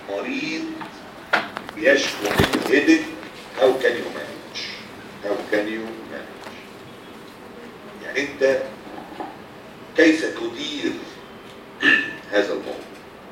مريض بيشكو من هيدك how can you manage how can you manage يعني انت كيف تدير هذا الموضوع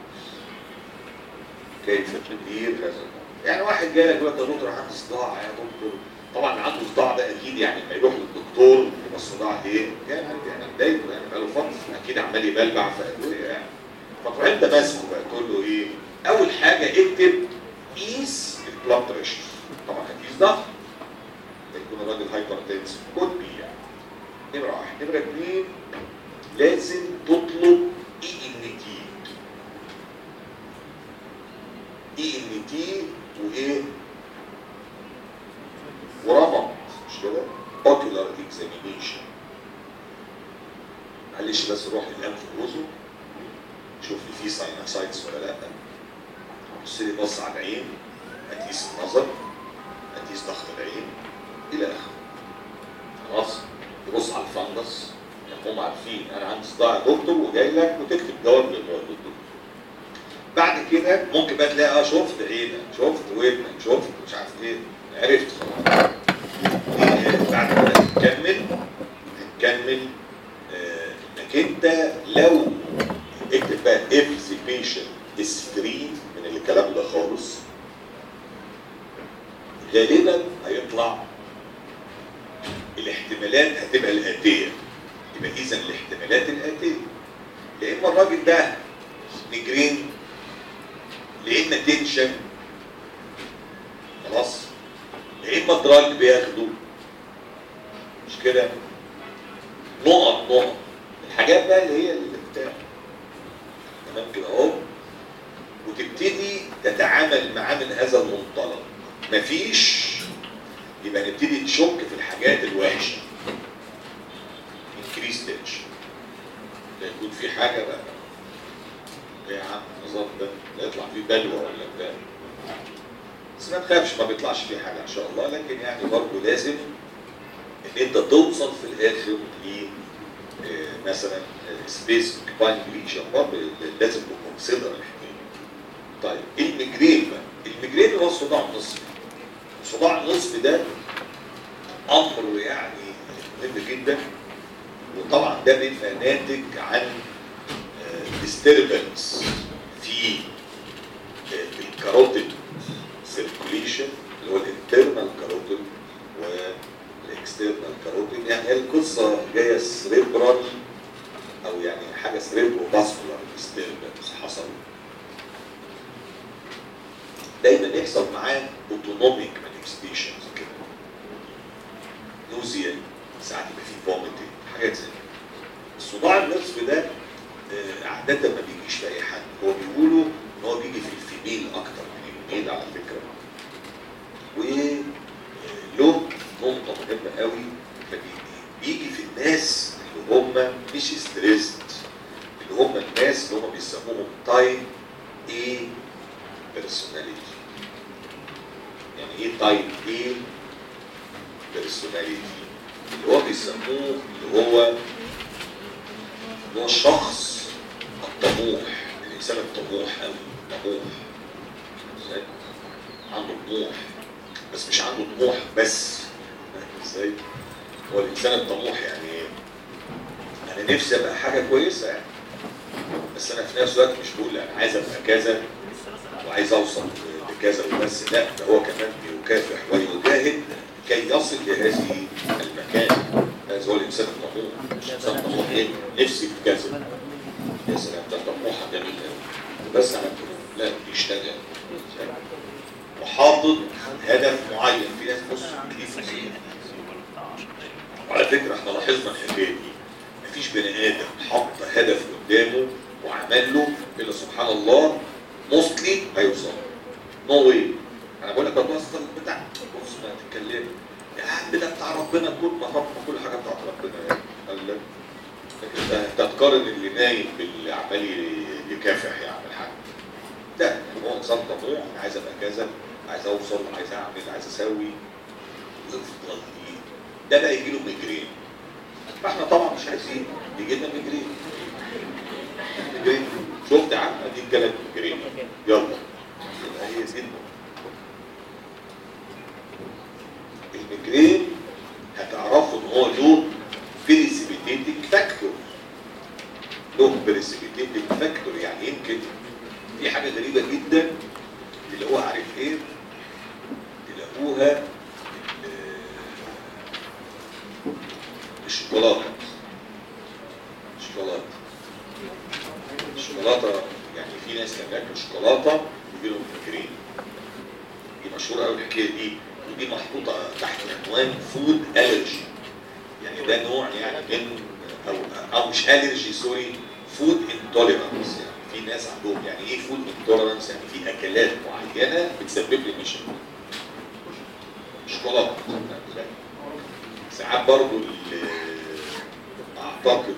كيف تدير هذا الموضوع يعني واحد جاي لك يقول لك يا دكتور أنا عندي صداع يا دكتور طبعا عنده صداع ده اكيد يعني لما يروح للدكتور يبقى الصداع ايه؟ يعني يعني مضايقه يعني بقاله فتره اكيد عمال يبلبع في ادويه يعني فتروح انت ماسكه بقى تقول له ايه؟ اول حاجه اكتب قيس البلاد بريشر طبعا هتقيس ضغط يكون الراجل هايبر تنس كود بي يعني نمره واحد نمره اثنين لازم تطلب اي ان تي اي ان تي وايه؟ ورمط مش كده؟ اوكيولار اكزامينيشن معلش بس روح للانف واذن شوف لي فيه ساينوسايتس ولا لا بص لي بص على العين هتقيس النظر هتقيس ضغط العين الى اخره خلاص تبص على الفنجس يعني هم عارفين انا عندي صداع يا دكتور وجاي لك وتكتب جواب للدكتور بعد كده ممكن بقى تلاقي اه شفت عينك شفت ودنك شفت مش عارف ايه عرفت خلاص إيه، بعد كده هتكمل هتكمل آه، انك انت لو اكتب بقى if the patient is free من الكلام ده خالص غالبا هيطلع الاحتمالات هتبقى الآتية يبقى إذا الاحتمالات الآتية يا إما الراجل ده ميجرين يا إما تنشن خلاص يا إما دراج بياخده مش كده نقط نقط الحاجات بقى اللي هي اللي بتاع تمام كده اهو وتبتدي تتعامل معاه من هذا المنطلق مفيش يبقى نبتدي نشك في الحاجات الوحشه انكريس تنشن لا يكون في حاجه بقى ايه يا عم النظام ده لا يطلع فيه بلوى ولا بتاع بس ما تخافش ما بيطلعش فيه حاجه ان شاء الله لكن يعني برضه لازم ان انت توصل في الاخر ل آه، مثلا سبيس كوباين بريشن برضه لازم تكونسيدر الحكايه طيب الميجرين بقى الميجرين هو الصداع النصفي الصداع النصفي ده امر يعني مهم جدا وطبعا ده بيبقى ناتج عن ديستربنس في آه، الكاروتيد سيركوليشن اللي هو الانترنال كاروتيد والاكسترنال كاروتيد يعني هي القصه جايه سريبرال او يعني حاجه سريبرو باسكولار ديستربنس حصل دايما يحصل معاه اوتونوميك مانيفستيشنز كده نوزيا ساعات يبقى فيه فوميتنج حاجات زي كده الصداع النصفي ده آه، عادة ما بيجيش في أي حد هو بيقولوا إن هو بيجي في الفيميل أكتر من الميل على فكرة وله نقطة مهمة قوي فبي- بيجي في الناس اللي هم مش ستريسد اللي هم الناس اللي هم بيسموهم تايب اي بيرسوناليتي يعني ايه تايب اي بيرسوناليتي اللي هو بيسموه اللي هو اللي هو الشخص الطموح الانسان الطموح قوي طموح ازاي عنده طموح بس مش عنده طموح بس ازاي هو الانسان الطموح يعني ايه انا نفسي ابقى حاجه كويسه يعني بس انا في نفس الوقت مش بقول انا عايز ابقى كذا وعايز اوصل لكذا وبس لا ده هو كمان بيكافح ويجاهد كي يصل لهذه المكان هذا هو الانسان الطموح الانسان الطموح ايه نفسي في كذا يا سلام ده طموحه جميل قوي بس انا لا بيشتغل وحاطط هدف معين في ناس بص كتير كتير وعلى فكره احنا لاحظنا الحكايه دي مفيش بني ادم حط هدف قدامه وعمل له الا سبحان الله موستلي هيوصل نو واي انا بقول لك هتوصل بتاع بص ما تتكلم يا عم ده بتاع ربنا كل ما ربنا كل حاجه بتاعت ربنا يعني قال لك لكن ده انت تقارن اللي نايم باللي عمال يكافح يعمل حاجه لا هو انسان طموح انا عايز ابقى كذا عايز اوصل عايز اعمل عايز اسوي ويفضل ي- ده بقى يجي له ميجرين فاحنا طبعا مش عايزين يجي لنا ميجرين ميجرين شفت يا عم اديك جالك ميجرين يلا حاجه غريبه جدا تلاقوها عارف ايه تلاقوها آه، الشوكولاته شوكولاته الشوكولاته يعني في ناس لما ياكلوا شوكولاته يجي لهم ميجرين دي مشهوره قوي الحكايه دي ودي محطوطه تحت عنوان فود الرجي يعني ده نوع يعني من او او مش الرجي سوري فود انتوليرانس يعني في ناس عندهم يعني ايه فود انتوليرانس يعني في اكلات معينه بتسبب لي مشاكل شوكولاته ساعات برضو ال- اعتقد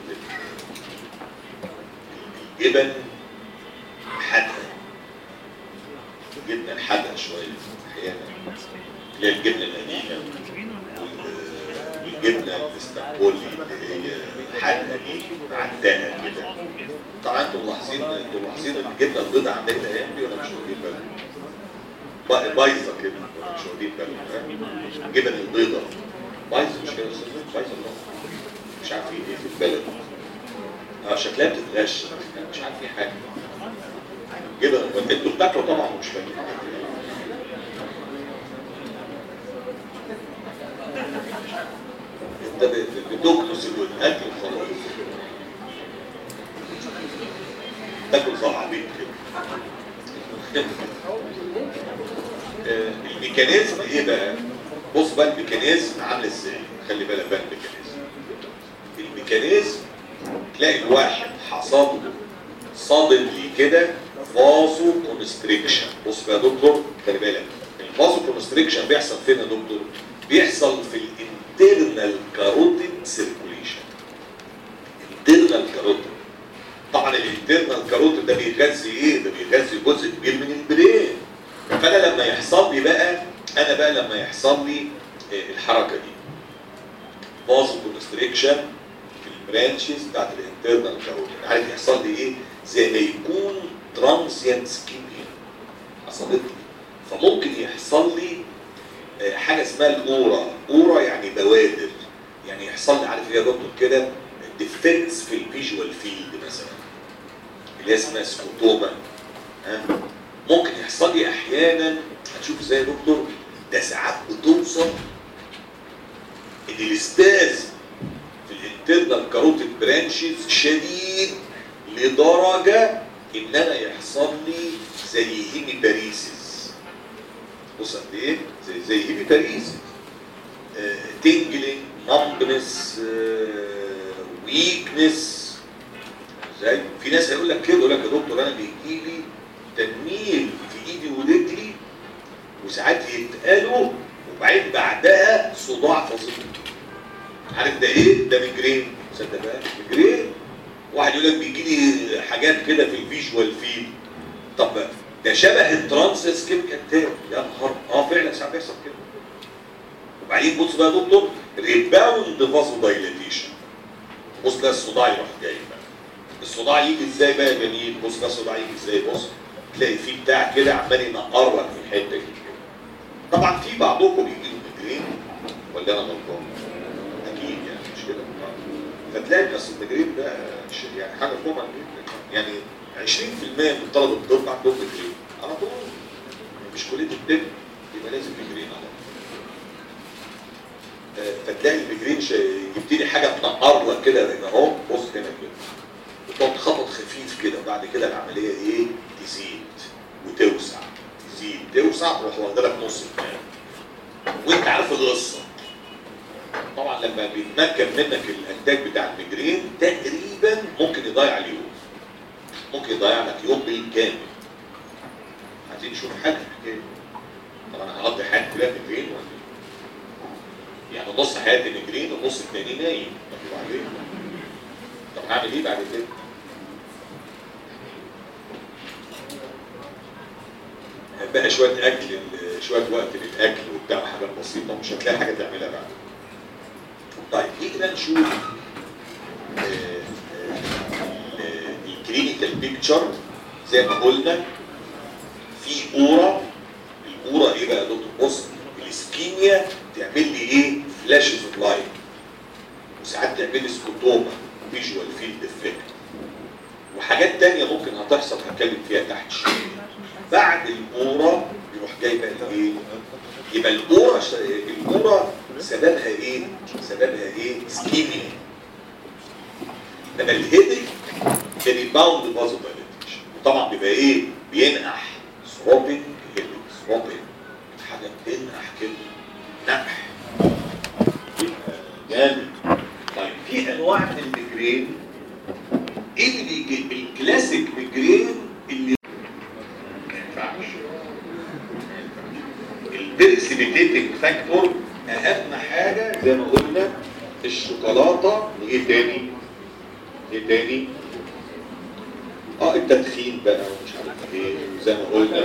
الجبن حادقه الجبنه الحادقه شويه احيانا تلاقي الجبنه القديمه وال- والجبنه الاسطنبولي اللي هي حادقه دي معتقه كده طبعا انتوا ملاحظين انتوا ملاحظين ان الجبنه البيضاء عندنا الايام دي ولا مش واخدين بالكم؟ با- بايظه كده ولا مش واخدين بالكم ها؟ الجبن البيضاء بايظه مش كده يا أستاذ؟ بايظه والله. مش عارفين ايه في البلد اه شكلها بتتغش مش عارفين حاجه جبن انتوا بتاكلوا طبعا مش فاهمين انت ب- بتكنس الاكل وخلاص تاكل زي عبيط كده آه، الميكانيزم ايه بقى؟ بص بقى الميكانيزم عامل ازاي؟ خلي بالك بقى الميكانيزم الميكانيزم تلاقي الواحد حصل صادم لي كده فازو كونستريكشن بص بقى يا دكتور خلي بالك الفازو كونستريكشن بيحصل فين يا دكتور؟ بيحصل في الانترنال كاروتيد سيركوليشن انترنال كاروتيد طبعا الانترنال كاروتيد ده بيغذي ايه؟ ده بيغذي جزء كبير من البرين فانا لما يحصل لي بقى انا بقى لما يحصل لي آه، الحركه دي فازو كونستريكشن في البرانشز بتاعت الانترنال كاروتيد عارف يحصل لي ايه؟ زي ما يكون ترانزيانت سكيميا حصلت لي فممكن يحصل لي آه، حاجه اسمها الاورا اورا يعني بوادر يعني يحصل لي عارف ايه يا دكتور كده ديفكتس في الفيجوال فيلد مثلا اللي هي اسمها سكوتوما ها ممكن يحصل لي احيانا هتشوف ازاي يا دكتور ده ساعات بتوصل ان الاستاذ في الانترنال كاروتيد برانشز شديد لدرجه ان انا يحصل لي زي هيميباريسيس بص قد ايه زي زي هيميباريسيس آه تنجلينج نمبنس آه ويكنس ازاي في ناس هيقول لك كده يقول لك يا دكتور انا بيجي لي تنميل في ايدي ورجلي وساعات يتقالوا وبعدين بعدها صداع فظيع عارف ده ايه؟ ده ميجرين صدق بقى ميجرين واحد يقول لك بيجي لي حاجات كده في الفيجوال فيد طب ده شبه الترانس سكيب اتاك يا نهار اه فعلا ساعات بيحصل كده وبعدين بص بقى يا دكتور ريباوند فازو دايليتيشن بص ده الصداع يروح جاي بقى الصداع يجي ازاي بقى يا جميل بص بقى الصداع يجي ازاي بص تلاقي فيه بتاع كده عمال ينقر لك في الحته دي طبعا في بعضكم بيجي له ميجرين ولا انا غلطان؟ اكيد يعني مش كده فتلاقي اصل الميجرين ده ش- يعني حاجه كومن جدا يعني 20% من طلبه الطب عندهم ميجرين على طول مش كليه الطب يبقى لازم ميجرين على طول آه، فتلاقي الميجرين ش- يبتدي حاجه تنقر لك كده هنا اهو بص هنا كده وتقعد تخبط خفيف كده وبعد كده العمليه ايه تزيد وتوسع تزيد توسع تروح واخده لك نص الدماغ وانت عارف القصه طبعا لما بيتمكن منك الانتاج بتاع الميجرين تقريبا ممكن يضيع اليوم ممكن يضيع لك يوم بالكامل عايزين نشوف حاجه في الحكايه دي. طب انا هقضي حياتي كلها ميجرين ولا إيه؟ يعني نص حياتي ميجرين والنص التاني نايم طب وبعدين طب هعمل ايه بعد كده؟ بقى شويه اكل شويه وقت للاكل وبتاع حاجات بسيطه مش هتلاقي حاجه تعملها بعد طيب نيجي بقى نشوف آه، آه، آه، الكلينيكال بيكتشر زي ما قلنا في اورا الاورا ايه بقى يا دكتور بص الاسكيميا تعمل لي ايه فلاشز اوف لايت وساعات تعمل لي سكوتوما فيجوال فيلد افكت وحاجات تانية ممكن هتحصل هتكلم فيها تحت شويه بعد الاورا يروح جاي بقى الايه يبقى الاورا ش- الاورا سببها ايه سببها ايه سكيميا انما الهيدك بريباوند بازو طبعا بيبقى ايه بينقح ثروبنج هيدك ثروبنج حاجه بتنقح كده نقح يبقى جامد طيب في انواع من الميجرين ايه اللي بيجي الكلاسيك ميجرين اللي ما ينفعش البرسبيتيتنج فاكتور اهم حاجه زي ما قلنا الشوكولاته وايه تاني؟ ايه تاني؟ اه التدخين بقى ومش عارف ايه زي ما قلنا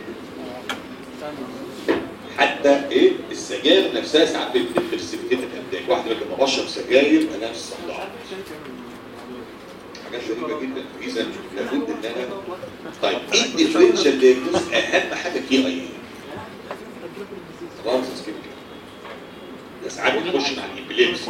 حتى ايه السجاير نفسها ساعات بتبرسبيتيت الاملاك واحد يقول لك لما بشرب سجاير انا صدعت حاجات غريبه جدا اذا لابد ان انا طيب ايه الديفرنشال دايجنوز اهم حاجه كي اي خلاص كده ده ساعات بتخش مع الابيليبسي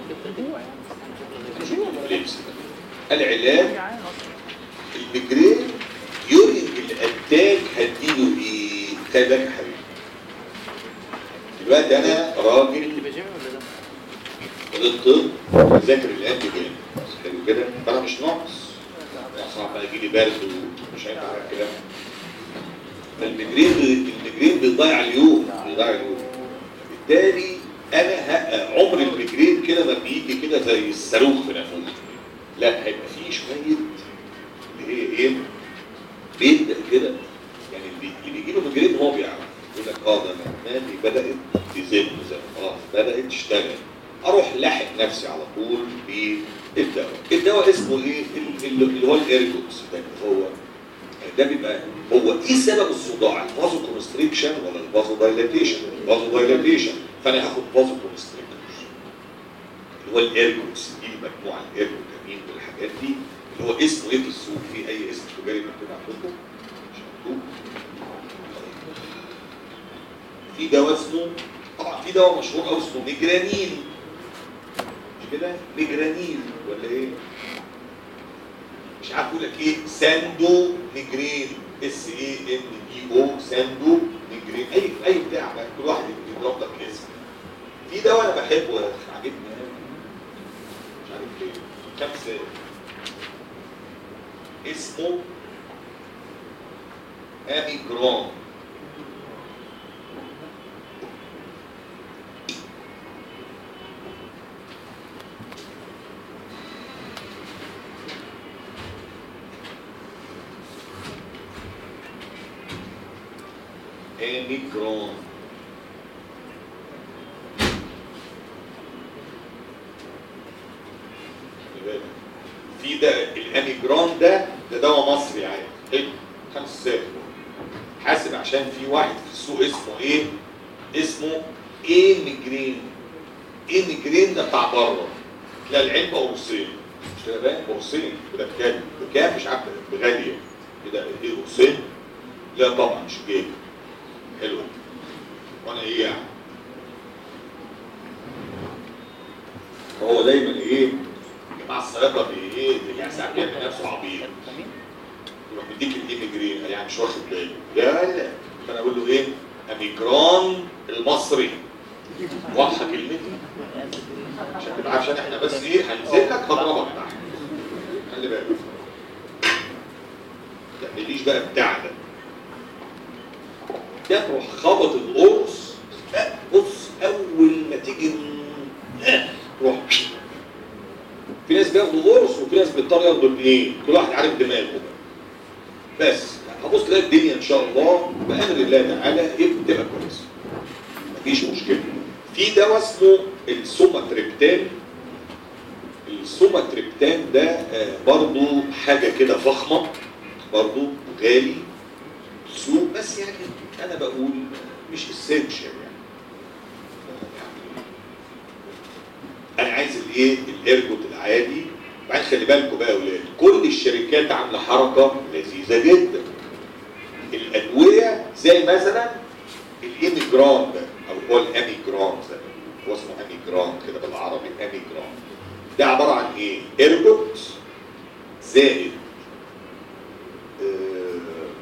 الابيليبسي العلاج الميجرين يورين الاتاك هديله ايه؟ خلي بالك يا حبيبي دلوقتي انا راجل الطب بذاكر الان بجانب حلو كده فانا مش ناقص صعب بقى يجي لي برد ومش هينفع على الكلام فالمجرين المجرين بيضيع اليوم بيضيع اليوم بالتالي انا ه- عمر المجرين كده ما بيجي كده زي الصاروخ في نافوخ لا هيبقى فيه شويه اللي هي ايه بيبدا كده يعني اللي اللي بيجي له مجرين هو بيعرف يقول لك اه ده انا دماغي بدات تزن زي خلاص بدات تشتغل اروح لاحق نفسي على طول بالدواء الدواء اسمه ايه ال- ال- اللي هو الايرجوكس ده اللي هو ده بيبقى هو ايه سبب الصداع الفازو كونستريكشن ولا الفازو دايلاتيشن الفازو دايلاتيشن فانا هاخد فازو كونستريكتور اللي هو الايرجوكس دي المجموعه الايرجوكامين والحاجات دي اللي هو اسمه ايه في السوق في اي اسم تجاري مكتوب عندكم مش مكتوب في دواء اسمه طبعا في دواء مشهور قوي اسمه ميجرانيل مش كده ميجرانيل ولا ايه مش عارف اقول لك ايه ساندو ميجرين اس اي ان دي او ساندو ميجرين اي اي بتاع بقى، كل واحد يضرب لك اسم في دواء انا بحبه عاجبني أوي. مش عارف ليه كام سنه اسمه اميجرون اميجرون خلي بالك. في ده الاميجرون ده ده دواء مصري عادي حلو خمس سنين حاسب عشان في واحد في السوق اسمه ايه اسمه ايه ميجرين ايه ميجرين ده بتاع بره تلاقي العلبه قرصين مش كده باين قرصين كده بكام بكام مش عارف بغاليه كده ايه قرصين لا طبعا مش جايب حلو وانا ايه يعني هو دايما ايه جماعه الصيادله بي ايه يعني ساعات بيعمل نفسه عبيط يروح مديك الايميجرين يعني مش واخد باله لا لا فانا اقول له ايه اميجران المصري واضحه كلمتي عشان تبقى عشان احنا بس ايه هنزل لك هضربك تحت خلي بالك ما تعمليش بقى بتاع ده ده تروح خبط القرص آه، بص اول ما تيجي آه، تروح في ناس بياخدوا قرص وفي ناس بيضطروا ياخدوا الاثنين كل واحد عارف دماغه بقى بس هبص تلاقي الدنيا ان شاء الله بامر الله تعالى ايه بتبقى كويسه مفيش مشكله في دواء اسمه السوماتريبتان السوماتريبتان ده آه، برضو حاجه كده فخمه برضو غالي سوق بس يعني انا بقول مش اسينشال يعني انا عايز الايه الايرجوت العادي بعدين خلي بالكم بقى يا اولاد كل الشركات عامله حركه لذيذه جدا الادويه زي مثلا الايميجرام ده او هو الاميجرام ده هو اسمه اميجرام كده بالعربي اميجرام ده عباره عن ايه؟ ايرجوت زائد آه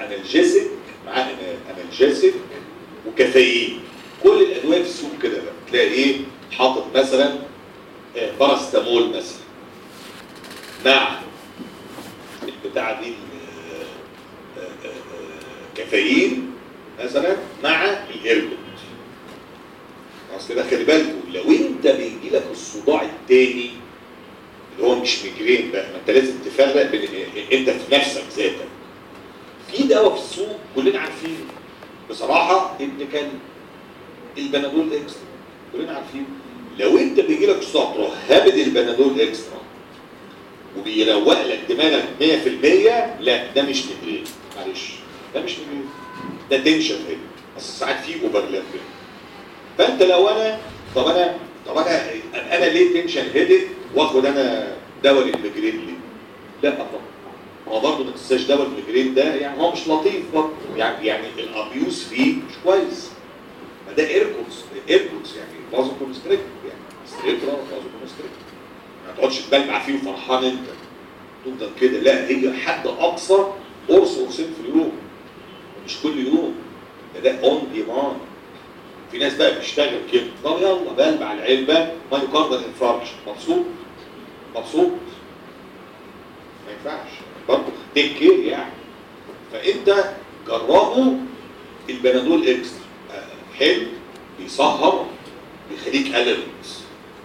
انالجيسك معاه انالجيسك وكافيين كل الادويه في السوق كده بقى تلاقي ايه حاطط مثلا آه، باراستامول مثلا مع البتاعه دي آه، آه، آه، آه، كافيين مثلا مع الارجوت خلاص كده خلي بالكم لو انت بيجي لك الصداع التاني اللي هو مش ميجرين بقى ما انت لازم تفرق بين انت في نفسك ذاتك في دواء في السوق كلنا عارفينه بصراحه ابن كان البنادول اكسترا كلنا عارفين لو انت بيجي لك صداع تروح هابد البنادول اكسترا وبيروق لك دماغك 100% لا ده مش ميجرين معلش ده مش ميجرين ده تنشن هيد بس ساعات في اوفرلاب كده فانت لو انا طب انا طب انا انا ليه تنشن هيدك واخد انا دواء للميجرين ليه؟ لا طبعا هو برضه ما تنساش دواء الميجرين ده يعني هو مش لطيف برضه يعني يعني الابيوز فيه مش كويس ما ده ايركوس ايركوس يعني فازو كونستريكت يعني ستريترا فازو كونستريكت ما تقعدش تبلع فيه وفرحان انت تفضل كده لا هي حد اقصى قرص قرصين في اليوم مش كل يوم ده ده اون ديماند في ناس بقى بتشتغل كده طب يلا بلبع العلبه مايوكاردال انفاركشن مبسوط مبسوط ما ينفعش برضه تيك كير يعني فانت جربوا البنادول اكسترا آه، حلو بيسهر بيخليك الرت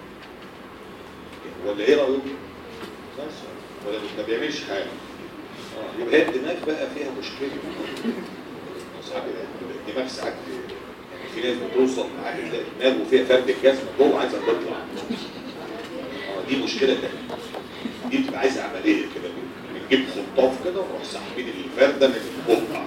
ولا ايه رايكم؟ بس ولا ما بيعملش حاجه اه يبقى هي الدماغ بقى فيها مشكله ساعات الدماغ ساعات يعني في ناس بتوصل معاك تلاقي دماغ وفيها فرد الجزمه جوه عايزه تطلع اه دي مشكله تانيه دي بتبقى عايزه عمليه كده بنجيب خطاف كده ونروح ساحبين الفرده من القطع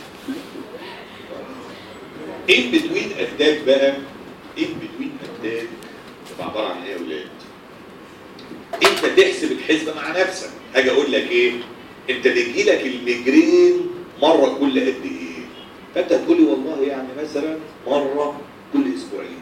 ان بتوين اتاك بقى ان بتوين اتاك تبقى عباره عن ايه يا ولاد؟ انت تحسب الحسبه مع نفسك هاجي اقول لك ايه؟ انت بيجي لك الميجرين مره كل قد ايه؟ فانت تقول لي والله يعني مثلا مره كل اسبوعين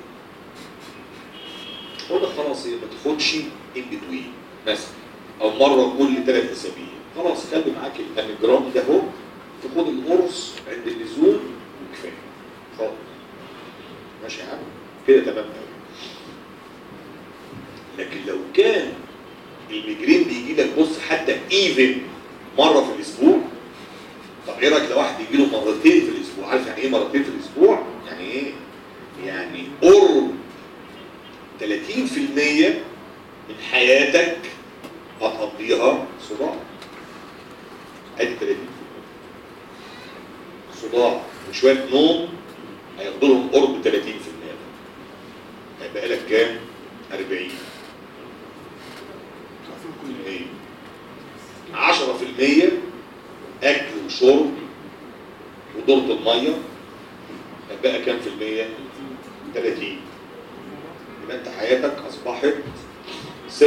قول لك خلاص ايه ما تاخدش ان بتوين مثلا او مره كل ثلاث اسابيع خلاص خلي معاك الانجرام ده اهو تاخد القرص عند اللزوم وكفايه خالص ماشي يا عم كده تمام قوي لكن لو كان الميجرين بيجي لك بص حتى ايفن مره في الاسبوع طب ايه رايك لو واحد يجي له مرتين في الاسبوع عارف يعني ايه مرتين في الاسبوع يعني ايه يعني قرب 30% من حياتك هتقضيها صداع ادي 30% صداع وشويه نوم هياخدوا لهم قرب 30% هيبقى لك كام 40 10% اكل وشرب ودورة الميه هيبقى كام في المية 30 يبقى انت حياتك اصبحت 30%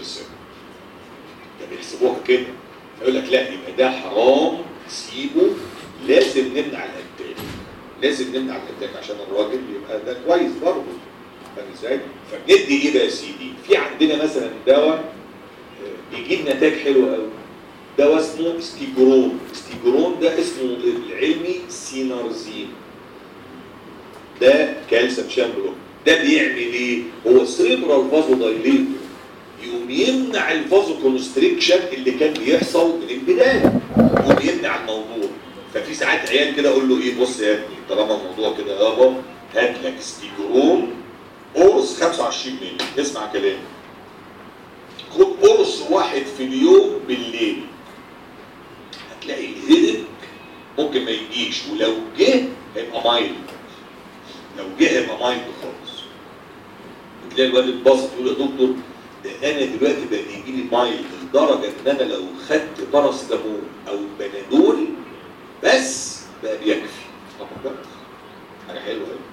ده بيحسبوها كده فيقول لك لا يبقى ده حرام سيبه لازم نمنع الانتاج لازم نمنع الانتاج عشان الراجل يبقى ده كويس برضه فاهم ازاي؟ فبندي ايه بقى يا سيدي؟ في عندنا مثلا دواء آه، بيجيب نتائج حلوه قوي دواء اسمه ستيجرون ستيجرون ده اسمه العلمي سينارزين ده كالسيوم شامبلون ده بيعمل ايه؟ هو سريبرال فازو دايليتور يقوم يمنع الفازو كونستريكشن اللي كان بيحصل من البدايه يقوم يمنع الموضوع ففي ساعات عيال كده اقول له ايه بص يا ابني طالما الموضوع كده يابا هات لك ستيجرون قرص 25 مللي اسمع كلامي خد قرص واحد في اليوم بالليل هتلاقي الهيدك ممكن ما يجيش ولو جه هيبقى مايلد لو جه هيبقى مايلد خالص بتلاقي الواد اتبسط يقول يا دكتور ده انا دلوقتي بقى يجي لي مايلد لدرجه ان انا لو خدت باراسيتامول او بنادول بس بقى بيكفي طب كويس حاجه حلوه قوي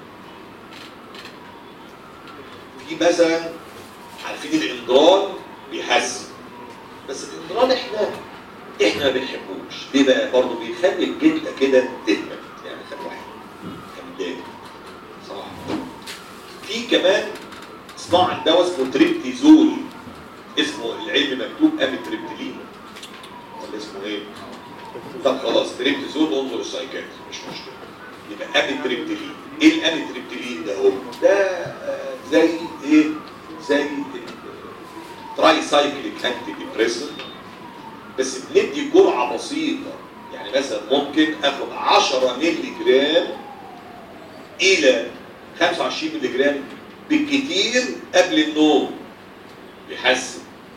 في مثلا عارفين الاندرال بيحسن بس الاندرال احنا احنا ما بنحبوش ليه بقى برضه بيخلي الجلده كده تهمل يعني خلي واحد كمدان صراحه في كمان اسمعوا عن دواء اسمه طب خلاص تريبتازول انظر السايكاتري مش مشكله يبقى اميتريبتيلين ايه الاميتريبتيلين ده هو ده آه، زي ايه زي تراي سايكليك انتي ديبريسنت بس بندي جرعه بسيطه يعني مثلا ممكن اخد 10 مللي جرام الى 25 مللي جرام بالكتير قبل النوم بيحسن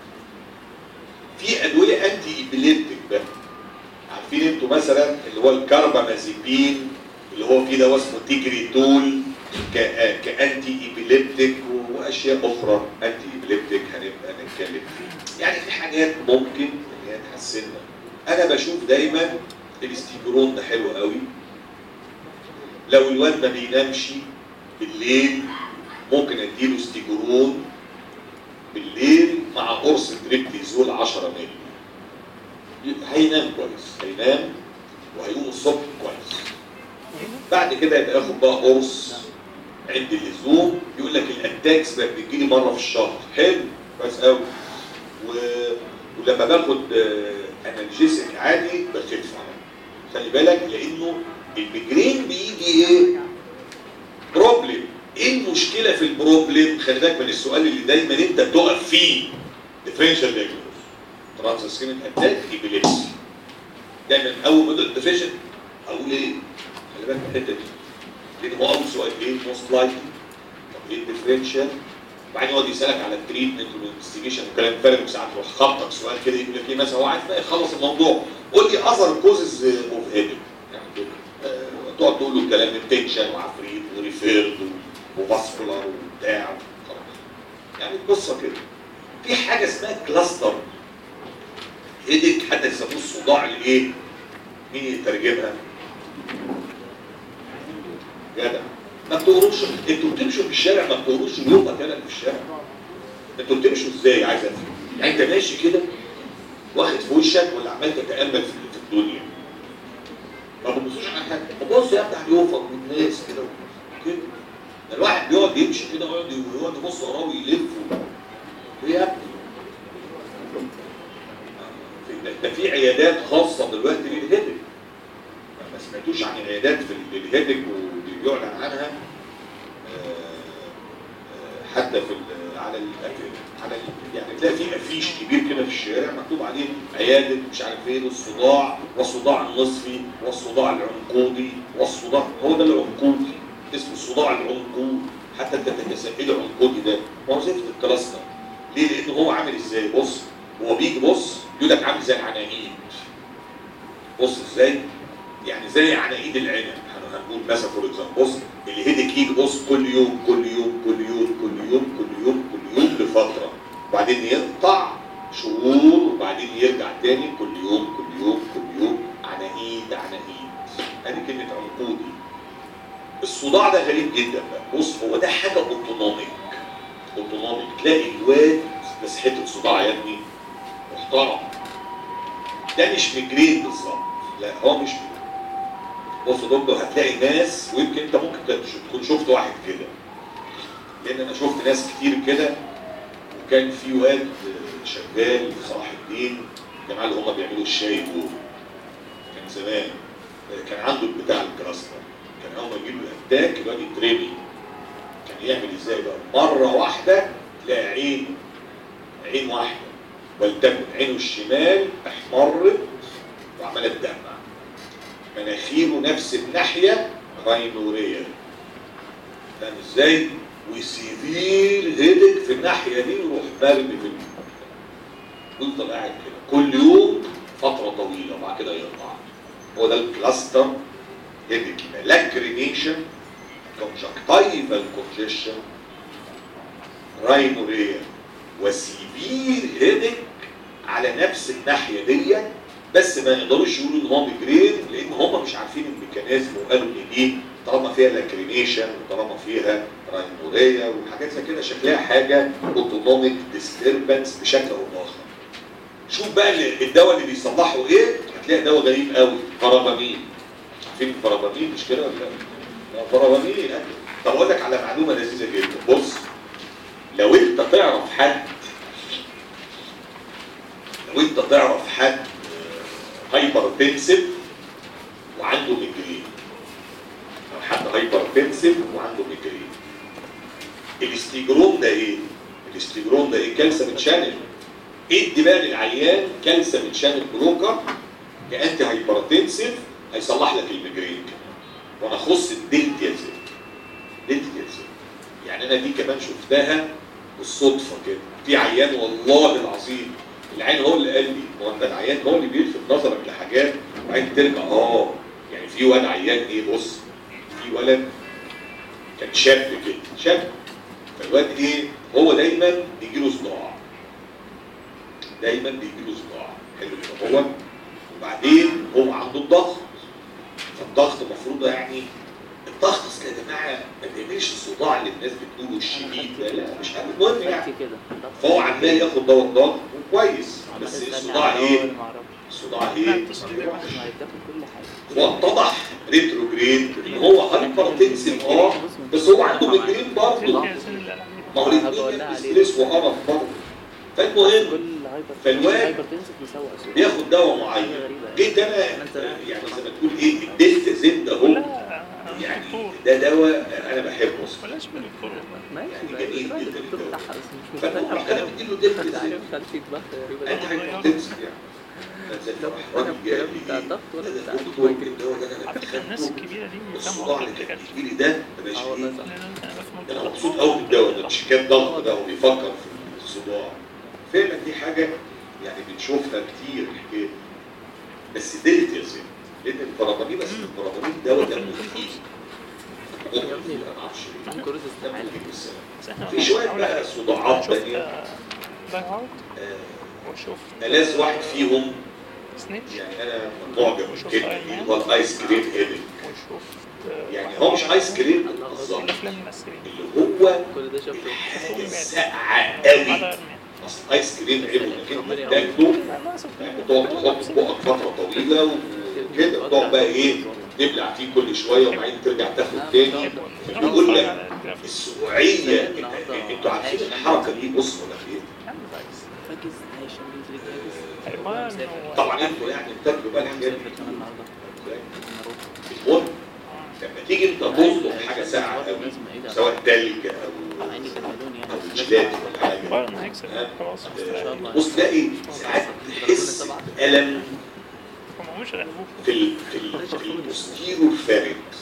في ادويه انتي ايبيليبتيك بقى عارفين انتوا مثلا اللي هو الكاربامازيبين اللي هو فيه دواء اسمه تيجريتول ك- كانتي ايبيليبتيك واشياء اخرى انتي ايبيليبتيك هنبقى نتكلم فيها يعني في حاجات ممكن ان هي تحسننا انا بشوف دايما الاستيجرون ده حلو قوي لو الواد ما بينامش بالليل ممكن اديله استيجرون بالليل مع قرص تريبتيزول 10 مللي هينام كويس هينام وهيقوم الصبح كويس بعد كده يبقى ياخد بقى قرص عند اللزوم يقول لك الاتاكس بقت بتجيلي مره في الشهر حلو كويس قوي و... ولما باخد انالجيسك عادي بخف عنه خلي بالك لانه الميجرين بيجي ايه؟ بروبلم ايه المشكله في البروبلم؟ خلي بالك من السؤال اللي دايما انت بتقف فيه ديفرنشال دياجنوز ترانس سكينت اتاك ايبيليبسي دايما اول ما تقول ديفيشن اقول ايه؟ خلي بالك من الحته دي لان هو اول سؤال ايه؟ موست لايكلي طب ايه الديفرنشال؟ وبعدين يقعد يسالك على التريتمنت والانفستيجيشن وكلام فارغ وساعات يروح خبطك سؤال كده يقول لك ايه مثلا هو عايز بقى يخلص الموضوع قول لي اثر كوزز اوف هيدنج يعني كده. آه، تقعد تقول له كلام تنشن وعفريت وريفيرد وفاسكولار وبتاع خلاص يعني القصه كده في حاجه اسمها كلاستر هيدك حتى يسموه الصداع الايه؟ مين يترجمها؟ جدع ما بتقروش انتوا بتمشوا في الشارع ما بتقروش اليوم كده في الشارع انتوا بتمشوا ازاي عايز افهم يعني انت ماشي كده واخد في وشك ولا عمال تتامل في في الدنيا ما بتبصوش على حاجه بص يا ابني على يوفق والناس كده كده ده الواحد بيقعد يمشي كده ويقعد ويقعد يبص وراه ويلف و- ايه يا ابني ده- ده في عيادات خاصه دلوقتي للهيدك ما سمعتوش عن العيادات في الهيدك وبيعلن عنها آه، آه، حتى في ال- على ال على ال يعني تلاقي في افيش كبير كده في الشارع مكتوب عليه عياده مش عارف ايه للصداع والصداع النصفي والصداع العنقودي والصداع هو ده العنقودي اسمه الصداع العنقودي حتى انت تتساءل ايه العنقودي ده؟ ما هو زفت الكلاستر ليه؟ لان هو عامل ازاي؟ بص هو بيجي بص يقول لك عامل زي العناقيد بص ازاي؟ يعني زي عناقيد العنب احنا هنقول مثلا فور اكزامبل بص الهيدك يجي بص كل يوم كل يوم كل يوم كل يوم كل يوم كل يوم لفتره وبعدين يقطع شهور وبعدين يرجع تاني كل يوم كل يوم كل يوم عناقيد عناقيد ادي كلمه عنقودي الصداع ده غريب جدا بقى بص هو ده حاجه اوتونوميك اوتونوميك تلاقي الواد بس حته صداع يا ابني محترم ده مش ميجرين بالظبط لا هو مش ميجرين بص يا دكتور هتلاقي ناس ويمكن انت ممكن تكون شفت واحد كده لان انا شفت ناس كتير كده وكان في واد شغال في صلاح الدين الجماعه اللي هم بيعملوا الشاي دول كان زمان كان عنده بتاع الكلاستر كان اول ما يجيب له اتاك الواد يترمي كان يعمل ازاي بقى مره واحده تلاقي عين عين واحده ولتكن عينه الشمال احمرت وعماله تدمع مناخيره نفس الناحيه راينوريه فاهم ازاي؟ وسيفير هيدك في الناحيه دي يروح مرمي في المكان ويفضل قاعد كده كل يوم فتره طويله وبعد كده يقطع هو ده الكلاستر هيدك لاكرينيشن كونجكتيفال كونجيشن راينوريا وسيفير هيدك على نفس الناحيه دي بس ما يقدروش يقولوا ان هو ميجرين لان هم مش عارفين الميكانيزم وقالوا ان دي طالما فيها لاكرينيشن وطالما فيها راينوريا وحاجات زي كده شكلها حاجه اوتونوميك ديستربنس بشكل او باخر. شوف بقى اللي- الدواء اللي بيصلحه ايه هتلاقي دواء غريب قوي فرابامين عارفين الفرابامين مش كده ولا لا؟ لا، فرابامين أيوة. طب اقول لك على معلومه لذيذه جدا بص لو انت تعرف حد لو انت تعرف حد هايبر تنسف وعنده ميجرين او حد هايبرتنسيف وعنده ميجرين الاستيجرون ده ايه؟ الاستيجرون ده ايه؟ كالسيوم شانل ادي بقى للعيان كالسيوم شانل بلوكر كانتي هايبرتنسيف هيصلح لك الميجرين وانا اخص الدلتيازين دلتيازين يعني انا دي كمان شفتها بالصدفه كده في عيان والله العظيم العين هو اللي قال لي هو انت العيان هو اللي بيلفت نظرك لحاجات وبعدين ترجع اه يعني في واد عيان ايه بص في ولد كان شاب كده شاب فالواد ايه هو دايما بيجي له صداع دايما بيجي له صداع حلو كده هو وبعدين هو عنده الضغط فالضغط المفروض يعني الضغط اصل يا جماعه ما بيعملش الصداع اللي الناس بتقوله الشديد ده لا مش عارف المهم يعني كده فهو عمال ياخد دواء الضغط وكويس بس الصداع ايه؟ الصداع ايه؟ ما بتاخد كل حاجه واتضح ريتروجريد ان هو هايبرتنسيف اه بس هو عنده ميجرين برضه ما هو الاثنين نفس ستريس وقرف برضه فالمهم كل هايبر فالواد هايبر تنسف مسوق اسود بياخد دواء معين جيت انا يعني زي ما تقول ايه الدلت زد اهو يعني ده دواء انا بحبه اصلا بلاش من الكورونا ماشي يعني بقى جميل يبقى جدا الدكتور الدواء. بتاعها بس مش فالمهم مقتنع انا بديله دلت انت عارف زد خلفية بقى تقريبا انت هايبرتنسيف يعني زي لا الراجل الكلام جاي بتاع لي الضغط ولا ده بتاع الدكتور المايجرين الدواء ده انا على فكره الناس بخدته الكبيره دي بيهتموا الصداع اكتر اللي كان بالحاجات بيجي لي ده ما بقاش اه والله ايه صح لان انا بفهم انا مبسوط قوي بالدواء ده مش كان ضغط ده وبيفكر في الصداع فعلا دي حاجه يعني بنشوفها كتير حكايه بس دلت يا سيدي لان البرامين بس البرامين دواء دمه خفيف يا ابني ما اعرفش ليه كورس دمه استحالة خفيف بالسلامة. بس احنا في شويه بقى صداعات شفت تانيه داي هارد آه، وشفت ألاذ واحد فيهم سنيتش يعني انا معجب بالكلمه دي اللي هو الايس كريم هيدنج وشفت يعني هو مش ايس كريم بالظبط الافلام المصريه اللي هو كل ده شفته حاجه ساقعه قوي على ارميا اصل ايس كريم عيبه انك انت تاكله ما شفت يعني بتقعد تحط في بقك فتره طويله وكده بتقعد بقى ايه تبلع فيه كل شويه وبعدين ترجع تاخد تاني بيقول لك السبوعيه انت- انتوا عارفين الحركه دي بص ولا ايه فاكس هيشم بينزل فاكس حيوان طبعا انتوا يعني بتاكلوا بقى الحاجات مسافر دي كمان النهارده المهم لما تيجي انت تطلب حاجه ساقعه قوي سواء تلج او مع اني كان بدون يعني او جيلاتي ولا حاجه بايرن هيكسب خلاص آه، بص تلاقي ساعات تحس بألم هم مش غلبوك في ال في ال في البوستيرور فارنكس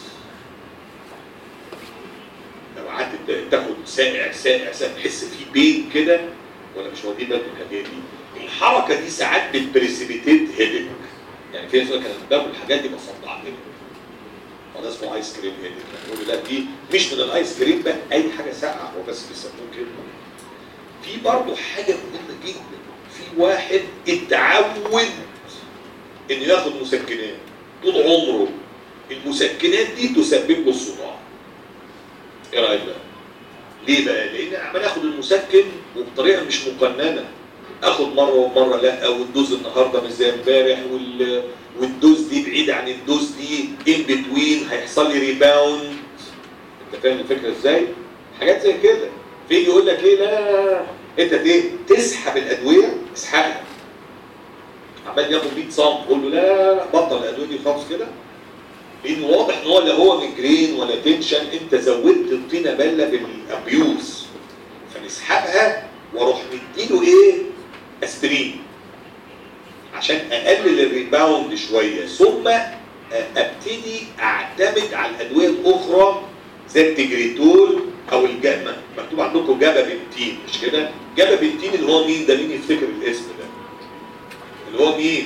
لو قعدت ت- تاخد سائع سائع سائع تحس في بين كده ولا مش واخدين بالك من الحاجات دي الحركه دي ساعات بتبريسيبيتيت هيدك يعني في ناس يقول لك انا باكل الحاجات دي بصدع هيدك وده اسمه ايس كريم هيدك يقول لا دي مش من الايس كريم بقى اي حاجه ساقعه هو بس بيسموه كده في برضه حاجه مهمه جدا في واحد اتعود انه ياخد مسكنات طول عمره المسكنات دي تسبب له الصداع ايه رايك بقى ليه بقى لان انا عمال اخد المسكن وبطريقه مش مقننه اخد مره ومره لا والدوز النهارده مش زي امبارح وال... والدوز دي بعيد عن الدوز دي ان بتوين هيحصل لي ريباوند انت فاهم الفكره ازاي حاجات زي كده فيجي يقول لك ايه لا انت ايه تسحب الادويه اسحبها عمال ياخد 100 صم قول له لا لا بطل الادويه دي خالص كده لان واضح ان هو لا هو ميجرين ولا تنشن انت زودت الطينه بله بالابيوز فنسحبها واروح مديله ايه اسبرين عشان اقلل الريباوند شويه ثم ابتدي اعتمد على الادويه الاخرى زي التجريتول او الجاما مكتوب عندكم جابا بنتين مش كده جابا بنتين اللي هو مين ده مين يفتكر الاسم ده اللي هو مين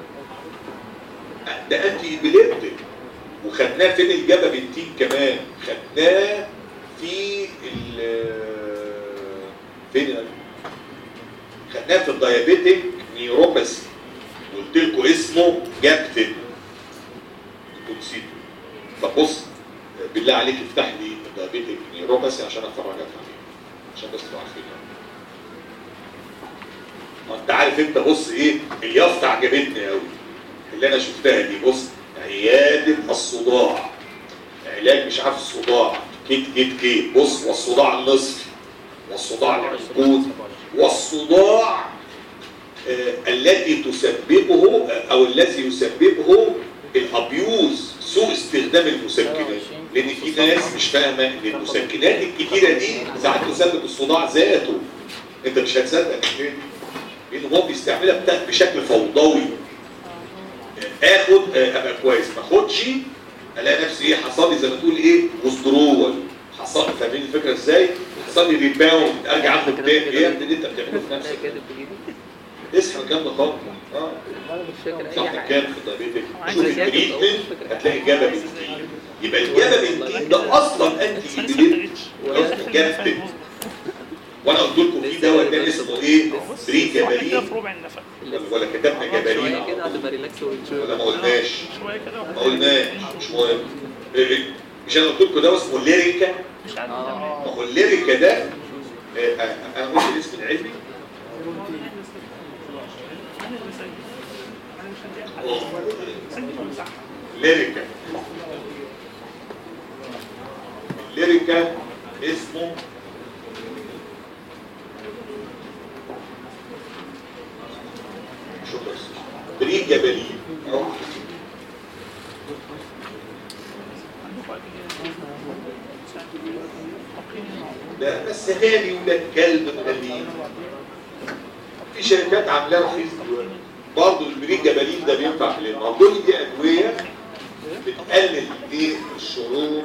ده انتي ابيليبتيك وخدناه فين الجابا بنتين كمان خدناه في ال فين يا قلبي؟ خدناه في الدايابيتيك نيوروباثي قلت لكم اسمه جابتن انتوا نسيتوا طب بص بالله عليك افتح لي الدايابيتيك نيوروباثي عشان افرجك عليه عشان بس تبقوا عارفين ما انت عارف انت بص ايه اليافطه عجبتني قوي اللي انا شفتها دي بص عياده الصداع علاج مش عارف الصداع كيت كيت كيت بص والصداع النصفي والصداع العنقود والصداع آه الذي تسببه او الذي يسببه الابيوز سوء استخدام المسكنات لان في ناس مش فاهمه ان المسكنات الكتيره دي ساعات تسبب الصداع ذاته انت مش هتصدق ليه؟ لان هو بيستعملها بتا- بشكل فوضوي اخد آه، ابقى كويس ما اخدش الاقي نفسي ايه حصل لي زي ما تقول ايه وذرول حصل فاهمين الفكره ازاي؟ حصل لي ريباوند ارجع اخد تاني ايه يا ابني اللي انت بتعمله في لا نفسك كاتب في جيبي اصحى الكلام ده خالص اه انا مش فاكر اي صح حاجه كام في طبيعتك عايز شوف أذاكر التريتمنت أهو. هتلاقي جابا بنتين يبقى الجابا بنتين ده اصلا انتي بس لسه جليد ما ابتديتش جابتك وانا قلت لكم في دواء تاني اسمه ايه؟ بري كده جبالين في ربع النفق ولا كتبنا جبالين شويه كده هتبقى ريلاكس ولا ما قلناش شويه كده ما قلناش مش مهم إيه إيه. مش انا قلت لكم دواء اسمه ليريكا مش عارف آه. تعمل ما هو الليريكا ده آه، آه، انا قلت الاسم العلمي ايه انا اللي سجل انا مش هديها حد سجل ومسحها ليريكا ليريكا اسمه شكرا بريد جبلين أهو. عندكم قد ايه ساعة تقييم ده بس غالي وده كلب غالي في شركات عاملاه رخيص دلوقتي برضه البريد جبلين ده بينفع في لان دول دي ادويه بتقلل ايه الشعور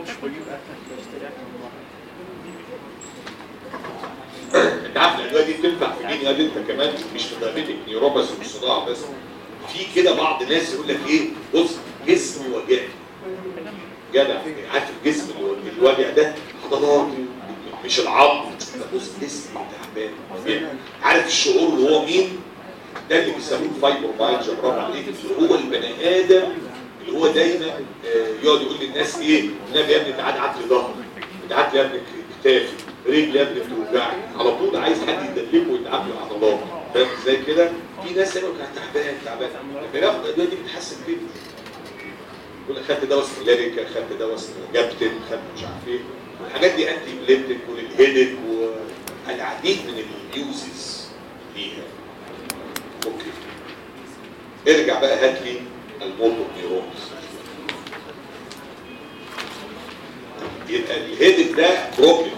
انت عارف الادويه دي بتنفع في مين قال انت كمان مش في دايبيتك نيوروباث والصداع بس في كده بعض الناس يقول لك ايه بص جسم وجعني جدع عارف الجسم اللي- الوجع ده عضلات مش العظم ده بص جسم تعبان يعني عارف الشعور اللي هو مين ده اللي بيسموه الفايبرومايلجيا برافو عليك اللي هو البني ادم اللي هو دايما آه، يقعد يقول للناس ايه النبي يا ابني تعالى عت لي ظهري تعالى يا ابني كتافي رجلي يا ابني بتوجعني على طول عايز حد يدلكه ويتعب له عضلات فاهم ازاي كده في ناس يقول لك أنا تعبان تعبان لما ياخد الادويه دي بتحسن كده يقول لك خدت دواء اسمه لاريكا خدت دواء اسمه جابتن خدت مش عارف ايه والحاجات دي انتي بليبتيك وللهيدك والعديد من اليوزز ليها اوكي ارجع بقى هات لي الموتور نيورونز يبقى الهيدك ده بروبلم